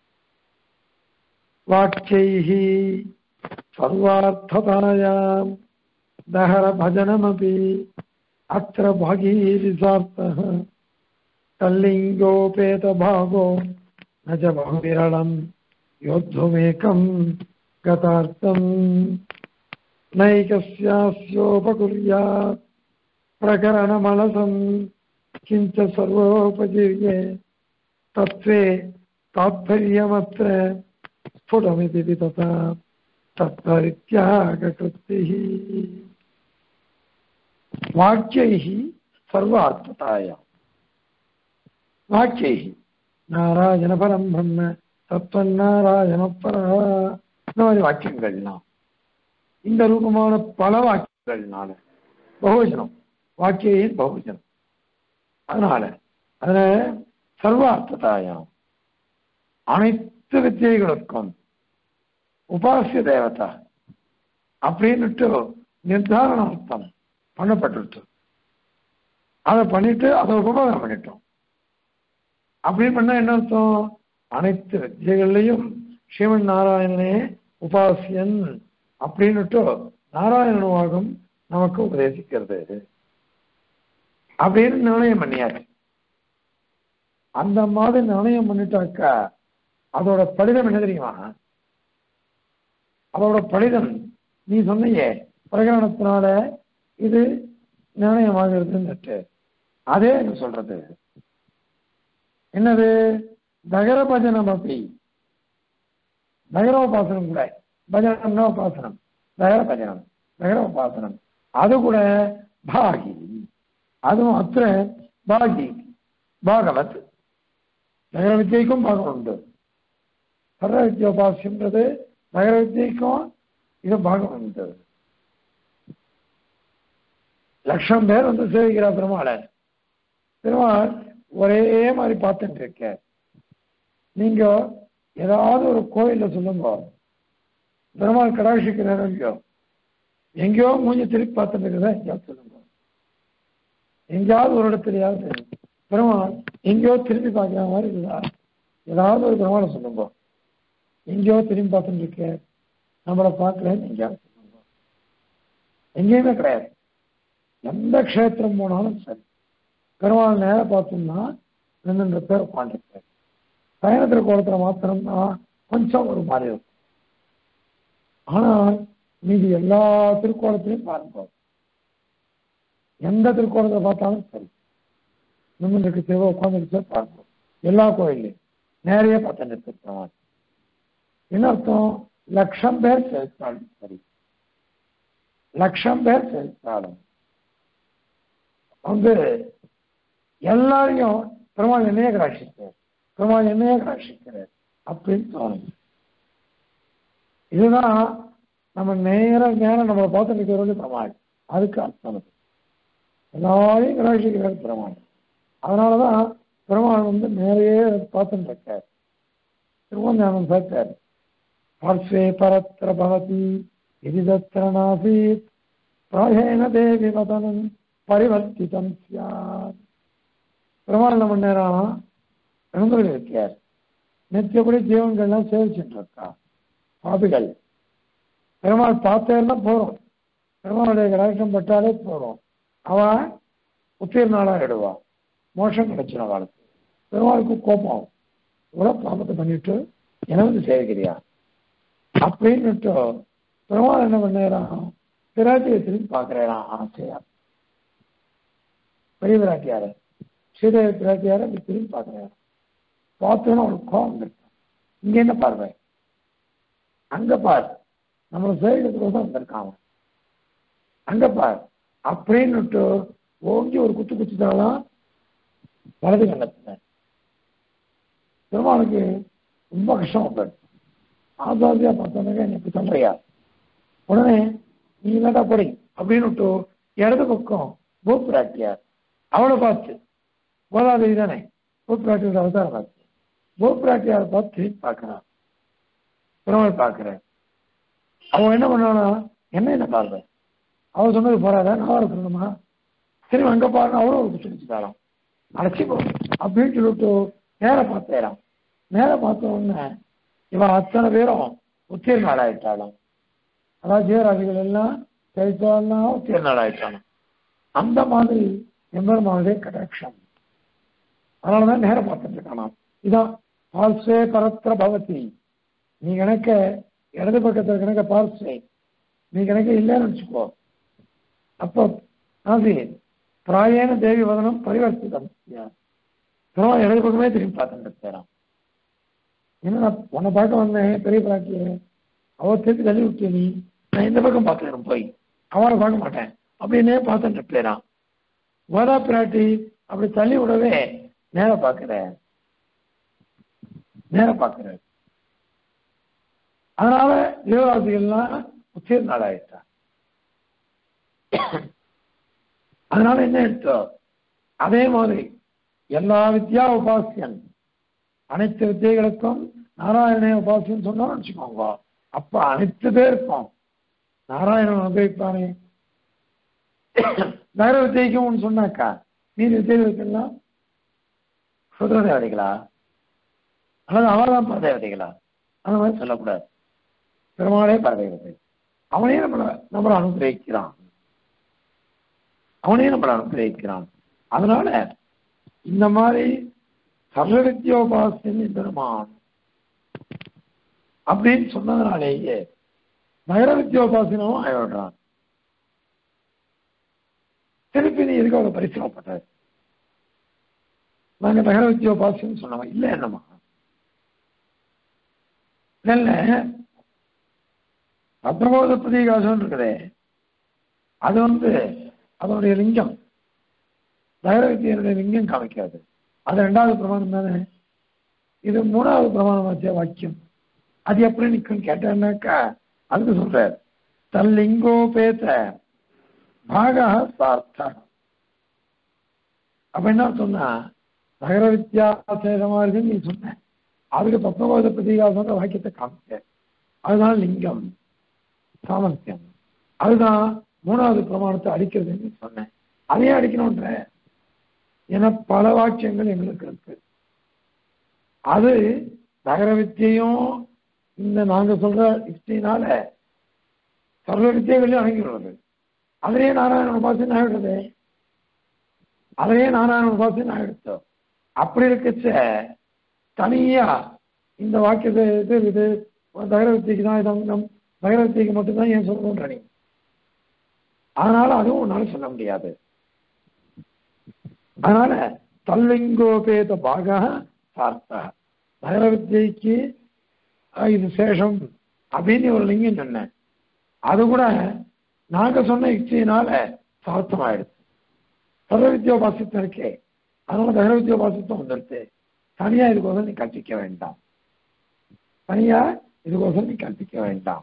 வாக்கியைः सर्वार्थतायां दहरभजनमपि अत्र भागीरिसार्थः तल्लिङ्गोपेतभागो न च बहुविरलं योद्धुमेकं गतार्थम् नैकस्यास्योपकुर्यात् प्रकरणमलसं किञ्च सर्वोपजीव्ये तत्त्वे तात्पर्यमत्र स्फुटमिति तथा तत्परित्यागकृतिः वाक्यैः सर्वार्थतायाम् वाक्यैः नारायणपरं ब्रह्म தத்துவநாராயணப்பரா இந்த மாதிரி வாக்கியங்கள்லாம் இந்த ரூபமான பல வாக்கியங்கள்னால பகுவச்சனம் வாக்கியின் பகுவச்சனம் அதனால அதுல சர்வார்த்ததாயம் அனைத்து வித்தியைகளுக்கும் உபாசிய தேவதா அப்படின்னுட்டு நிர்தாரணார்த்தம் பண்ணப்பட்டுருச்சு அதை பண்ணிட்டு அதை உபகாரம் பண்ணிட்டோம் அப்படின்னு பண்ணா என்ன அர்த்தம் அனைத்து வித்தியகள்லையும் ஸ்ரீமன் நாராயணனே உபாசியன் அப்படின்னுட்டு நாராயணனுவாகம் நமக்கு உபதேசிக்கிறது அப்படின்னு நிர்ணயம் பண்ணியாச்சு அந்த மாதிரி நிர்ணயம் பண்ணிட்டாக்கா அதோட படிதம் என்ன தெரியுமா அதோட படிதம் நீ சொன்னியே பிரகரணத்தினால இது நிர்ணயமாகிறதுன்னுட்டு அதே என்ன சொல்றது என்னது நகர பஜனம் அப்படி நகரோபாசனம் கூட பஜனம்னா உபாசனம் நகர பஜனம் நகரோபாசனம் அது கூட பாகி அதுவும் அத்த பாகி பாகவத் நகர வித்தியைக்கும் பாகம் உண்டு சர்வ வித்யோபாசியம்ன்றது நகர வித்தியைக்கும் இது பாகம் உண்டு லட்சம் பேர் வந்து சேவிக்கிறா பெருமாளை பெருமாள் ஒரே மாதிரி பார்த்துட்டு இருக்க நீங்க ஏதாவது ஒரு கோயில்ல சொல்லுங்க பெருமாள் கடாட்சிக்கிறாரோ இல்லையோ எங்கேயோ மூஞ்சி திருப்பி பார்த்துட்டு இருக்கிறதா எங்கேயாவது சொல்லுங்க எங்கேயாவது ஒரு இடத்துலயாவது பெருமாள் எங்கேயோ திரும்பி பார்க்கிற மாதிரி இருக்குதா ஏதாவது ஒரு பெருமாளை சொல்லுங்க எங்கேயோ திரும்பி பார்த்துட்டு இருக்க நம்மளை பார்க்கலன்னு எங்கேயாவது சொல்லுங்க எங்கேயுமே கிடையாது எந்த க்ஷேத்திரம் போனாலும் சரி பெருமாள் நேரம் பார்த்தோம்னா ரெண்டு பேர் உட்காந்துருக்காரு பயணத்தில் கோலத்தில் மாத்திரம்தான் கொஞ்சம் ஒரு மாதிரி இருக்கும் ஆனால் மீதி எல்லா திருக்கோலத்திலையும் பாருங்க எந்த திருக்கோலத்தை பார்த்தாலும் சரி நிமிந்துக்கு தேவை உட்காந்துருச்சா பார்ப்போம் எல்லா கோயிலையும் நேரையே பார்த்துட்டு பெருமாள் என்ன அர்த்தம் லட்சம் பேர் சேர்த்தாலும் சரி லட்சம் பேர் சேர்த்தாலும் வந்து எல்லாரையும் பெருமாள் என்னையே கடாட்சிக்கிறார் பெருமாள் என்னையே கடாட்சிக்கிறார் அப்படின்னு தோணுது இதுதான் நம்ம நேரம் நேரம் நம்மளை பார்த்து நிற்கிறது பெருமாள் அதுக்கு அர்த்தம் அது எல்லாரையும் கடாட்சிக்கிறார் பெருமாள் அதனாலதான் பெருமாள் வந்து நேரையே பார்த்துட்டு இருக்கார் திருவஞ்ஞானம் சேர்த்தார் பார்ஸ்வே பரத்திர பவதி எதிதத்திர நாசீத் பிராயேன தேவி வதனம் பரிவர்த்திதம் சியாத் பெருமாள் நம்ம நேரம் எழுந்துள்ள இருக்கார் நித்தியப்படி ஜீவன்கள்லாம் சேவிச்சுட்டு இருக்கா பாபிகள் பெருமாள் பார்த்தேன்னா போறோம் பெருமாளுடைய கடாட்சம் பட்டாலே போறோம் அவன் உத்தீர்நாளா இடுவா மோஷம் கிடைச்சிடும் அவளுக்கு பெருமாளுக்கு கோபம் இவ்வளவு பாபத்தை பண்ணிட்டு என்ன வந்து சேவிக்கிறியா அப்படின்னுட்டு பெருமாள் என்ன பண்ணாராம் பிராட்டியை திரும்பி பார்க்கிறேன் ஆசையா பெரிய பிராட்டியார ஸ்ரீதேவி பிராட்டியார அப்படி திரும்பி பார்க்கிறேன் பார்த்தோன்னு அவளுக்கு கோபம் இருக்கு இங்க என்ன பார்வை அங்க பார் நம்மளை சேவிக்கிறதுக்கு தான் வந்திருக்கான் அவன் அங்க பார் அப்படின்னுட்டு ஓங்கி ஒரு குத்து குத்துட்டாலாம் வலது கண்ணத்துல பெருமாளுக்கு ரொம்ப கஷ்டம் வந்தாரு ஆசாதியா பார்த்தோன்னாக்க நீ இப்படி சொல்றியா உடனே நீ இல்லாட்டா போடி அப்படின்னு இடது பக்கம் பூப்பிராட்டியார் அவளை பார்த்து கோதாதேவி தானே பூப்பிராட்டியோட அவதாரம் பார்த்து பூப்பிராட்டியார் பார்த்து திரும்பி பார்க்கிறான் பெருமாள் பார்க்கிறேன் அவன் என்ன பண்ணானா என்ன என்ன பாருங்க அவன் சொன்னது போறாத நான் வர சொல்லணுமா சரி அங்க பாருங்க அவரும் ஒரு குச்சி வச்சுட்டாராம் அழைச்சிக்கோ அப்படின்னு சொல்லிட்டு நேர பார்த்தேறான் நேர பார்த்த உடனே இவன் அத்தனை பேரும் உத்தீர் நாளாயிட்டாலும் அதாவது ஜீவராசிகள் எல்லாம் சரித்தெல்லாம் உத்தீர் நாளாயிட்டாலும் அந்த மாதிரி எம்பெருமானுடைய கடாட்சம் அதனாலதான் நேரம் பார்த்துட்டு இருக்கானாம் இதான் பார்ஸ்வே பரத்திர பவதி நீ கணக்க இடது பக்கத்துல கணக்க பார்ஸ்வே நீ கணக்க இல்லைன்னு வச்சுக்கோ அப்போ அது பிராயண தேவி வதனம் பரிவர்த்திதம் திரும்ப இடது பக்கமே திரும்பி பார்த்துட்டு இருக்கிறான் என்ன நான் உன்னை பார்க்க வந்தேன் பெரிய பிராட்டிய அவ திருப்பி தள்ளி விட்டு நீ நான் இந்த பக்கம் பார்க்கிறேன் போய் அவனை பார்க்க மாட்டேன் அப்படின்னே பார்த்துட்டு இருக்கிறான் கோதா பிராட்டி அப்படி தள்ளி விடவே நேர பார்க்கிற நேர பார்க்கிற அதனால தேவராசிகள்லாம் உச்சீர் நாளாயிட்டான் அதனால என்ன எடுத்தோம் அதே மாதிரி எல்லா வித்யா உபாசியன் அனைத்து வித்தியைகளுக்கும் நாராயண உபாசியம் சொன்னா வச்சுக்கோங்க அப்ப அனைத்து பேருக்கும் நாராயணன் அனுபவிப்பானே நகர வித்தியைக்கும் ஒன்று சொன்னாக்கா நீர் வித்தியைகளுக்கெல்லாம் சுதர தேவதைகளா அல்லது அவர்தான் பரதேவதைகளா அந்த மாதிரி சொல்லக்கூடாது பெருமாளே பரதேவதை அவனே நம்மளை நம்மளை அனுகிரகிக்கிறான் அவனே நம்மளை அனுகிரகிக்கிறான் அதனால இந்த மாதிரி சர்வவித்யோபாசியன் பெருமான் அப்படின்னு சொன்னதுனாலேயே நகர வித்யோபாசனமும் ஆயிடுறான் திருப்பி நீ எதுக்கு அவங்க பரிசிரமப்பட்ட நாங்க நகர வித்யோபாசனம் சொன்னோம் இல்ல என்னமா இல்ல பத்மபோத பிரதீகாசம் இருக்குதே அது வந்து அதனுடைய லிங்கம் நகர வித்தியனுடைய லிங்கம் காமிக்காது அது ரெண்டாவது பிரமாணம் தானே இது மூணாவது பிரமாணமாச்சே வாக்கியம் அது எப்படி நிற்கும் கேட்டான்னாக்கா அதுக்கு சொல்றார் தல்லிங்கோபேத பாக சார்த்த அப்ப என்ன சொன்னா நகர வித்தியாசமா இருக்குன்னு நீ சொன்ன அதுக்கு பத்மபோத பிரதிகாசம் வாக்கியத்தை காமிச்ச அதுதான் லிங்கம் சாமர்த்தியம் அதுதான் மூணாவது பிரமாணத்தை அடிக்கிறதுன்னு சொன்னேன் அதையே அடிக்கணும்ன்ற என பல வாக்கியங்கள் எங்களுக்கு இருக்கு அது நகர வித்தியையும் இந்த நாங்க சொல்ற யுக்தினால சர்வ வித்தியங்களையும் அடங்கிடுறது அதிலேயே நாராயண உபாசனை ஆகிடுறது அதிலேயே நாராயண உபாசனை ஆகிடுச்சோம் அப்படி இருக்கச்ச தனியா இந்த வாக்கியத்தை இது இது நகர வித்தியக்கு தான் இது அங்கம் நகர வித்தியக்கு மட்டும்தான் ஏன் சொல்லணுன்ற நீ அதனால அதுவும் உன்னால சொல்ல முடியாது அதனால தல்லிங்கோபேத பாக சார்த்த நகர வித்தியைக்கு இது சேஷம் அப்படின்னு ஒரு லிங்கம் சொன்னேன் அது கூட நாங்க சொன்ன யுக்தியினால சார்த்தம் ஆயிடுச்சு சர்வ வித்யோபாசித்தம் இருக்கே அதனால நகர வித்யோபாசித்தம் வந்துடுச்சு தனியா இதுக்கோசம் நீ கற்பிக்க வேண்டாம் தனியா இதுக்கோசம் நீ கற்பிக்க வேண்டாம்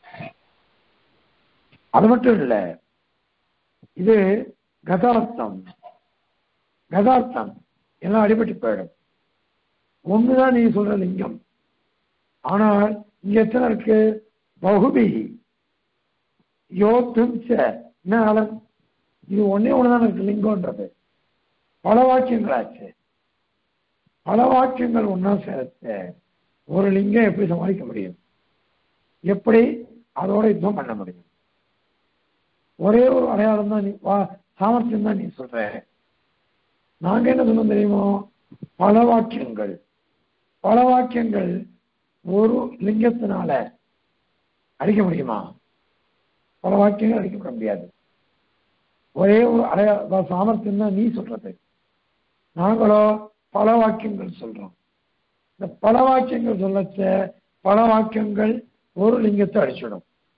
அது மட்டும் இல்லை இது கதார்த்தம் கதார்த்தம் எல்லாம் அடிபட்டு போயிடும் ஒண்ணுதான் நீ சொல்ற லிங்கம் ஆனால் இங்க எத்தனை இருக்கு பகுபி யோத்தும் என்ன ஆலம் இது ஒன்னே ஒண்ணுதான் இருக்கு லிங்கம்ன்றது பல வாக்கியங்களாச்சு பல வாக்கியங்கள் ஒன்னா சேர்த்து ஒரு லிங்கம் எப்படி சமாளிக்க முடியும் எப்படி அதோட யுத்தம் பண்ண முடியும் ஒரே ஒரு அடையாளம் தான் நீ வா சாமர்த்தியம் தான் நீ சொல்ற நாங்க என்ன சொன்னோம் தெரியுமோ பல வாக்கியங்கள் பல வாக்கியங்கள் ஒரு லிங்கத்தினால அடிக்க முடியுமா பல வாக்கியங்கள் அடிக்கப்பட முடியாது ஒரே ஒரு அடைய சாமர்த்தியம் தான் நீ சொல்றது நாங்களோ பல வாக்கியங்கள் சொல்றோம் இந்த பல வாக்கியங்கள் சொல்லச்ச பல வாக்கியங்கள் ஒரு லிங்கத்தை அடிச்சிடும்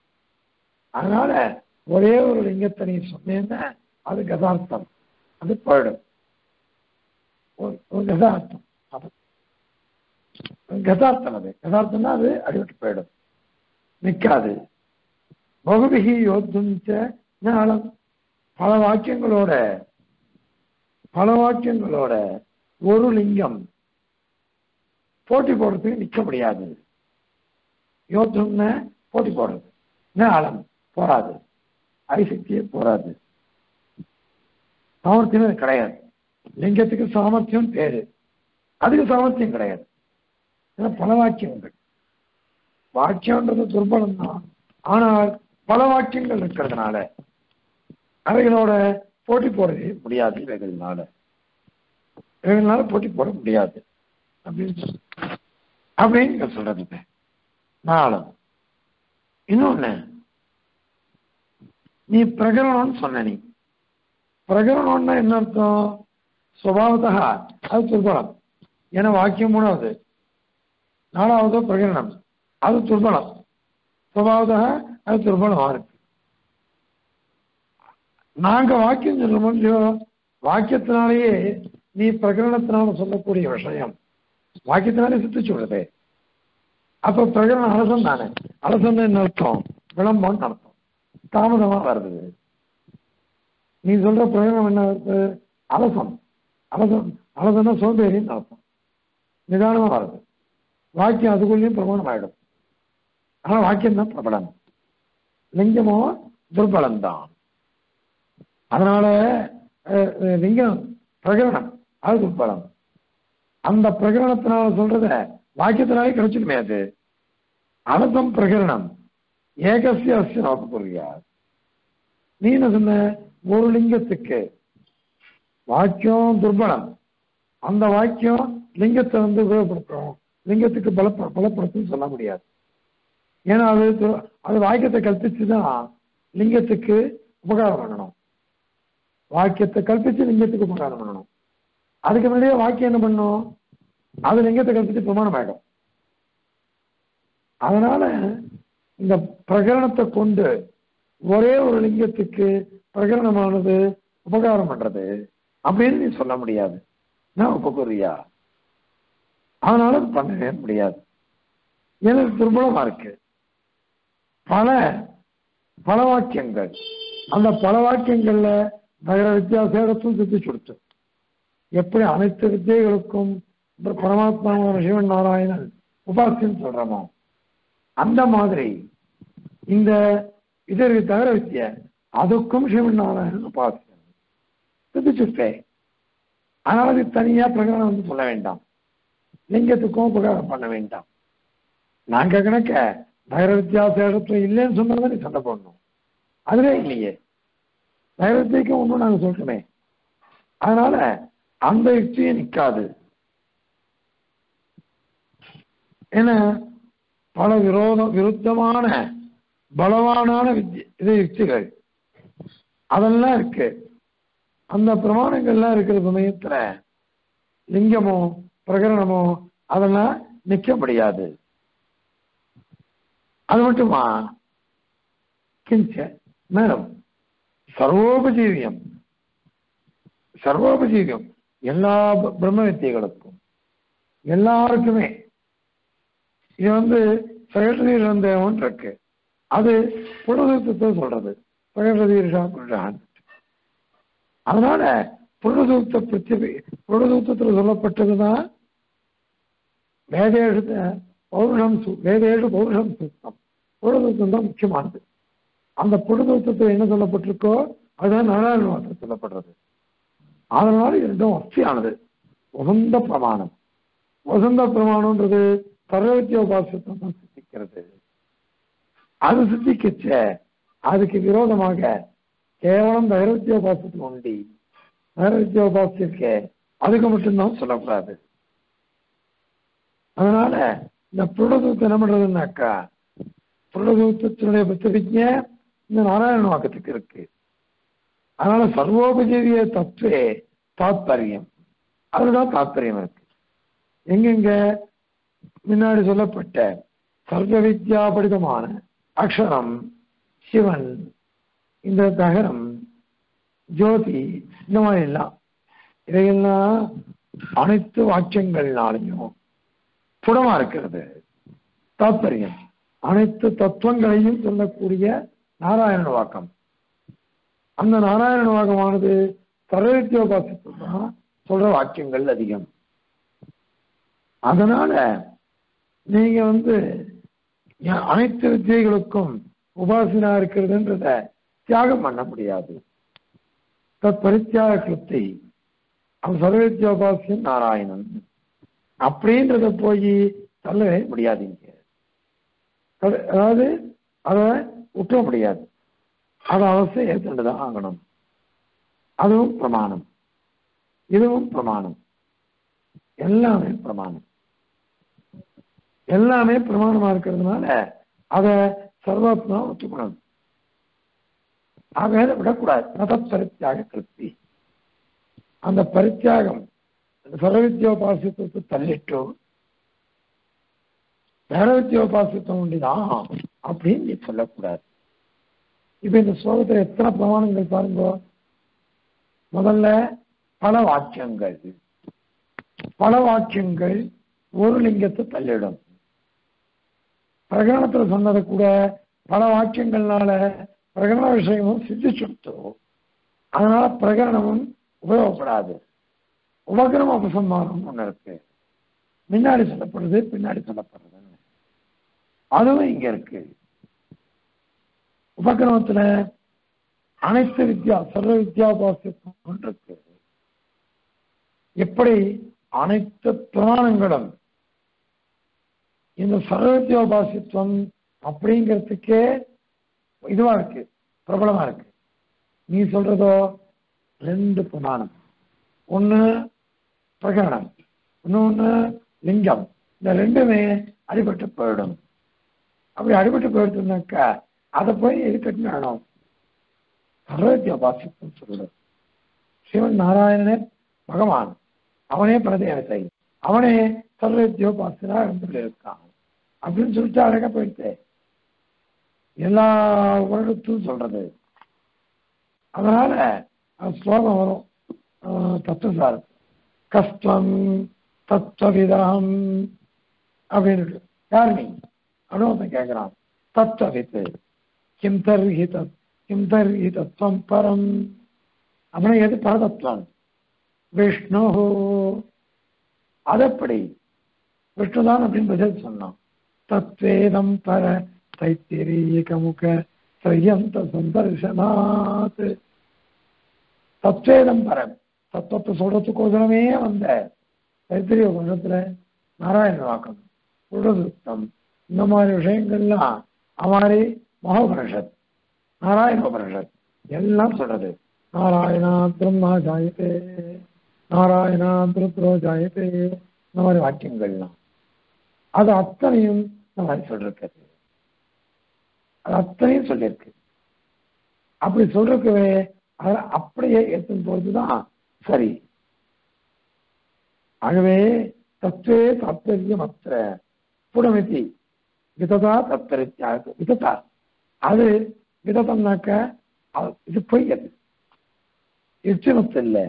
அதனால ஒரே ஒரு லிங்கத்தை நீ சொன்னேன்னா அது கதார்த்தம் அது போயிடும் ஒரு- ஒரு கதார்த்தம் அது கதார்த்தம் அது கதார்த்தம்னா அது அடிபட்டு போயிடும் நிற்காது பகுபிகி யோத்தும் ஞானம் பல வாக்கியங்களோட பல வாக்கியங்களோட ஒரு லிங்கம் போட்டி போடுறதுக்கு நிற்க முடியாது யோத்தும்னு போட்டி போடுறது ஞானம் போராது ஐசக்தியே போராது சாமர்த்தியம் அது கிடையாது லிங்கத்துக்கு சாமர்த்தியம் பேரு அதுக்கு சாமர்த்தியம் கிடையாது ஏன்னா பல வாக்கியங்கள் வாக்கியம்ன்றது துர்பலம் தான் ஆனால் பல வாக்கியங்கள் இருக்கிறதுனால அவைகளோட போட்டி போடவே முடியாது இவைகளினால இவைகளால போட்டி போட முடியாது அப்படின்னு சொல்லு. அப்படின்னு இங்க சொல்றது நாளும் இன்னொன்னு நீ பிரகரணம்னு சொன்ன நீ பிரகரணம்னா என்ன அர்த்தம் சுபாவத்தா அது துர்பலம் ஏன்னா வாக்கியம் மூணாவது நாலாவது பிரகரணம் அது துர்பலம் சுபாவத்தா அது துர்பலமா இருக்கு நாங்க வாக்கியம் சொல்றோமோ இல்லையோ வாக்கியத்தினாலேயே நீ பிரகரணத்தினால சொல்லக்கூடிய விஷயம் வாக்கியத்தினாலே சித்திச்சு விடுதே அப்ப பிரகரணம் அரசன் தானே அரசன் என்ன அர்த்தம் விளம்பம்னு அர்த்தம் தாமதமா வருது நீ சொல்ற பிரகடனம் என்ன வருது அலசம் அலசம் அலசம்னா சோம்பேறின்னு அர்த்தம் நிதானமா வருது வாக்கியம் அதுக்குள்ளேயும் பிரமாணம் ஆயிடும் ஆனா வாக்கியம் தான் பிரபலம் லிங்கமோ துர்பலம் தான் அதனால அஹ், அஹ், லிங்கம் பிரகரணம் அது துர்பலம் அந்த பிரகரணத்தினால சொல்றத வாக்கியத்தினாலே கிடைச்சிடுமே அது அலசம் பிரகரணம் ஏகசிய அஸ்ய நோக்கப்படுறியா நீ என்ன சொன்ன ஒரு லிங்கத்துக்கு வாக்கியம் துர்பலம் அந்த வாக்கியம் லிங்கத்தை வந்து உபயோகப்படுத்தும் லிங்கத்துக்கு பல பலப்படுத்தும் சொல்ல முடியாது ஏன்னா அது து- அது வாக்கியத்தை கல்பிச்சு தான் லிங்கத்துக்கு உபகாரம் பண்ணணும் வாக்கியத்தை கல்பிச்சு லிங்கத்துக்கு உபகாரம் பண்ணணும் அதுக்கு முன்னாடியே வாக்கியம் என்ன பண்ணும் அது லிங்கத்தை கல்பிச்சு பிரமாணம் ஆயிடும் அதனால இந்த பிரகரணத்தை கொண்டு ஒரே ஒரு லிங்கத்துக்கு பிரகரணமானது உபகாரம் பண்றது அப்படின்னு நீ சொல்ல முடியாது நான் உபகுரியா அதனால அது பண்ணவே முடியாது எனக்கு துர்பலமா இருக்கு பல பல வாக்கியங்கள் அந்த பல வாக்கியங்கள்ல நகர வித்தியாசத்தும் சித்திச்சு கொடுத்து எப்படி அனைத்து வித்தியைகளுக்கும் இந்த பரமாத்மாவான சிவன் நாராயணன் உபாசியம் சொல்றோமோ அந்த மாதிரி இந்த இதற்கு தவிர வித்திய அதுக்கும் சிவன் நாராயணன் உபாசியம் சித்திச்சுட்டேன் அதனால இது தனியா பிரகடனம் வந்து சொல்ல வேண்டாம் லிங்கத்துக்கும் உபகாரம் பண்ண வேண்டாம் நாங்க கணக்க நகர வித்தியாசத்துல இல்லைன்னு சொன்னதை நீ சண்டை போடணும் அதுவே இல்லையே நகரத்துக்கு ஒன்றும் நாங்க சொல்றோமே அதனால அந்த யுக்தியே நிற்காது ஏன்னா பல விரோத விருத்தமான பலவானான வித்ய இது யுக்திகள் அதெல்லாம் இருக்கு அந்த பிரமாணங்கள்லாம் இருக்கிற சமயத்துல லிங்கமோ பிரகரணமோ அதெல்லாம் நிக்க முடியாது அது மட்டுமா கிஞ்ச மேலும் சர்வோபஜீவியம் சர்வோபஜீவியம் எல்லா ப- பிரம்ம வித்தியைகளுக்கும் எல்லாருக்குமே இது வந்து சகடநீர் வந்த ஒன்று இருக்கு அது புனருத்தத்தை சொல்றது சகடநீர்ஷா புருஷான் அதனால புனருத்த பிரத்யபி புனருத்தத்தில் சொல்லப்பட்டதுதான் வேதேஷு பௌருஷம் சு- வேதேஷு பௌருஷம் சூக்தம் புனருத்தம் தான் முக்கியமானது அந்த புனருத்தத்தில் என்ன சொல்லப்பட்டிருக்கோ அதுதான் நாராயண வாசல் சொல்லப்படுறது அதனால இது ரெண்டும் வசதியானது உகந்த பிரமாணம் உகந்த பிரமாணம்ன்றது சர்வவித்தியோபாசத்தை தான் சித்திக்கிறது அது சித்திக்கச்ச அதுக்கு விரோதமாக கேவலம் தைரவித்தியோபாசத்துக்கு உண்டி தைரவித்தியோபாசத்திற்கு அதுக்கு மட்டும்தான் சொல்லக்கூடாது அதனால இந்த புருடதூத்து என்ன பண்றதுன்னாக்கா புருடதூத்தத்தினுடைய பிரதிஜை இந்த நாராயண வாக்கத்துக்கு இருக்கு அதனால சர்வோபஜீவிய தத்துவே தாத்பரியம் அதுதான் தாத்பரியம் இருக்கு எங்கெங்க முன்னாடி சொல்லப்பட்ட சர்வ வித்யா படிதமான அக்ஷரம் சிவன் இந்த தகரம் ஜோதி இந்த மாதிரி எல்லாம் இதையெல்லாம் அனைத்து வாக்கியங்கள்னாலையும் புடமா இருக்கிறது தாத்பரியம் அனைத்து தத்துவங்களையும் சொல்லக்கூடிய நாராயண வாக்கம் அந்த நாராயண வாக்கமானது சர்வவித்தியோபாசத்தை தான் சொல்ற வாக்கியங்கள் அதிகம் அதனால நீங்க வந்து எ- அனைத்து வித்தியைகளுக்கும் உபாசனா இருக்கிறதுன்றத தியாகம் பண்ண முடியாது தத் பரித்தியாக கிருத்தை அவன் சர்வவித்தியோபாசியம் நாராயணன் அப்படின்றத போய் தள்ளவே முடியாதீங்க அது- அதாவது அதை விட்டுற முடியாது அதை அவசியம் ஏற்றுண்டுதான் ஆகணும் அதுவும் பிரமாணம் இதுவும் பிரமாணம் எல்லாமே பிரமாணம் எல்லாமே பிரமாணமா இருக்கிறதுனால அதை சர்வாத்மா ஒத்துக்கணும் ஆக அதை விடக்கூடாது மத பரித்தியாக கிருத்தி அந்த பரித்தியாகம் சர்வவித்யோபாசியத்துக்கு தள்ளிட்டு வேறவித்யோபாசித்தம் உண்டுதான் அப்படின்னு நீ சொல்லக்கூடாது இப்ப இந்த ஸ்லோகத்துல எத்தனை பிரமாணங்கள் பாருங்க முதல்ல பல வாக்கியங்கள் பல வாக்கியங்கள் ஒரு லிங்கத்தை தள்ளிடும் பிரகடனத்துல சொன்னது கூட பல வாக்கியங்கள்னால பிரகடன விஷயமும் சித்திச்சுட்டு அதனால பிரகடனமும் உபயோகப்படாது உபகரணம் உபசம்மானம் ஒண்ணு இருக்கு முன்னாடி சொல்லப்படுது பின்னாடி சொல்லப்படுறது அதுவும் இங்க இருக்கு உபகிரமத்துல அனைத்து வித்யா சர்வ வித்யாபாசியம் இருக்கு எப்படி அனைத்து பிரமாணங்களும் இந்த சர்வ வித்யோபாசித்துவம் அப்படிங்கிறதுக்கே இதுவா இருக்கு பிரபலமா இருக்கு நீ சொல்றதோ ரெண்டு பிரமாணம் ஒண்ணு பிரகரணம் இன்னொன்னு லிங்கம் இந்த ரெண்டுமே அடிபட்டு போயிடும் அப்படி அடிபட்டு போயிடுச்சுனாக்கா அதை போய் எதுக்கட்டுன்னு வேணும் சர்வத்திய பாசித்தம் சொல்லு சிவன் நாராயணனே பகவான் அவனே பிரதேவத்தை அவனே சர்வத்தியோபாசனா இருந்து இருக்கான் அப்படின்னு சொல்லிட்டு அழகா போயிடுச்சு எல்லா வருடத்தும் சொல்றது அதனால அந்த ஸ்லோகம் வரும் ஆஹ் தத்துவசாரம் கஷ்டம் தத்துவவிதம் அப்படின்னு இருக்கு. யார் நீ அப்படின்னு ஒருத்தன் கேட்கிறான் தத்துவவித்து கிம் தர்ஹி தத் கிம் தர்ஹி தத்துவம் பரம் அப்படின்னா எது பரதத்துவம் விஷ்ணு அதப்படி விஷ்ணுதான் அப்படின்னு பதில் சொன்னான் தத்வேதம் பர தைத்திரீகமுக சரியந்த சந்தர்சனாத் தத்வேதம் பரம் தத்துவத்தை சொல்றதுக்கோசரமே வந்த தைத்திரிய உலகத்துல நாராயண வாக்கம் புருடசுத்தம் இந்த மாதிரி விஷயங்கள்லாம் அமாரி மகோபனிஷத் நாராயண உபனிஷத் எல்லாம் சொல்றது நாராயணா பிரம்மா ஜாயத்தே நாராயணா திருத்ரோ ஜாயத்தே இந்த மாதிரி வாக்கியங்கள்லாம் அது அத்தனையும் இந்த மாதிரி சொல்லிருக்காரு அது அத்தனையும் சொல்லியிருக்கு அப்படி சொல்றதுக்கவே அதை அப்படியே ஏற்றும் பொழுதுதான் சரி ஆகவே தத்துவே தாத்பரியம் அத்த புடமிதி விததா தத்பரித்யாக விததா அது விததம்னாக்க அது- இது பொய் அது இச்சினத்து இல்லை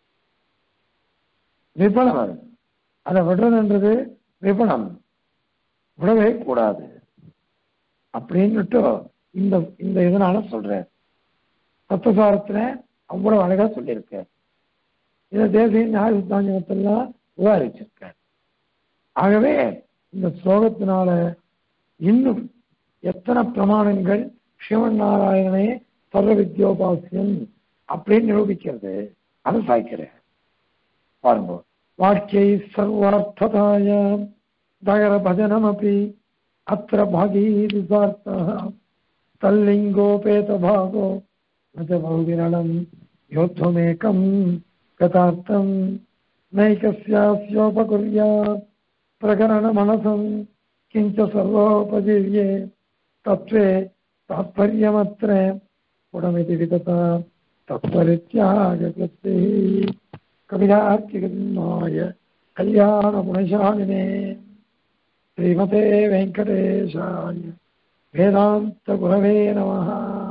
விபணம் அது அதை விடுறதுன்றது விபணம் விடவே கூடாது அப்படின்னுட்டு இந்த இந்த இதனால சொல்றேன் தத்துவசாரத்துல அவ்வளவு அழகா சொல்லியிருக்க இதை தேசிய நியாய சித்தாந்தத்தெல்லாம் விவாதிச்சிருக்க ஆகவே இந்த ஸ்லோகத்தினால இன்னும் எத்தனை பிரமாணங்கள் சிவன் நாராயணனே சர்வ வித்யோபாசியம் அப்படின்னு நிரூபிக்கிறது அதை சாய்க்கிறேன் பாருங்க வாக்கியை சர்வார்த்ததாய தகர பஜனமபி அத்திர பாகீதிசார்த்தः तल्लिङ्गोपेतभागो न च बहुविरलम् योद्धुमेकम् गतार्थम् नैकस्यास्योपकुर्यात् प्रकरणमनसम् किञ्च सर्वोपजीव्ये तत्त्वे तात्पर्यमत्र पुडमिति वितता तत्परित्यागकृतिः कविरार्किगन्माय कल्याणगुणशालिने श्रीमते वेङ्कटेशाय வேதாந்த குரவே நமஹா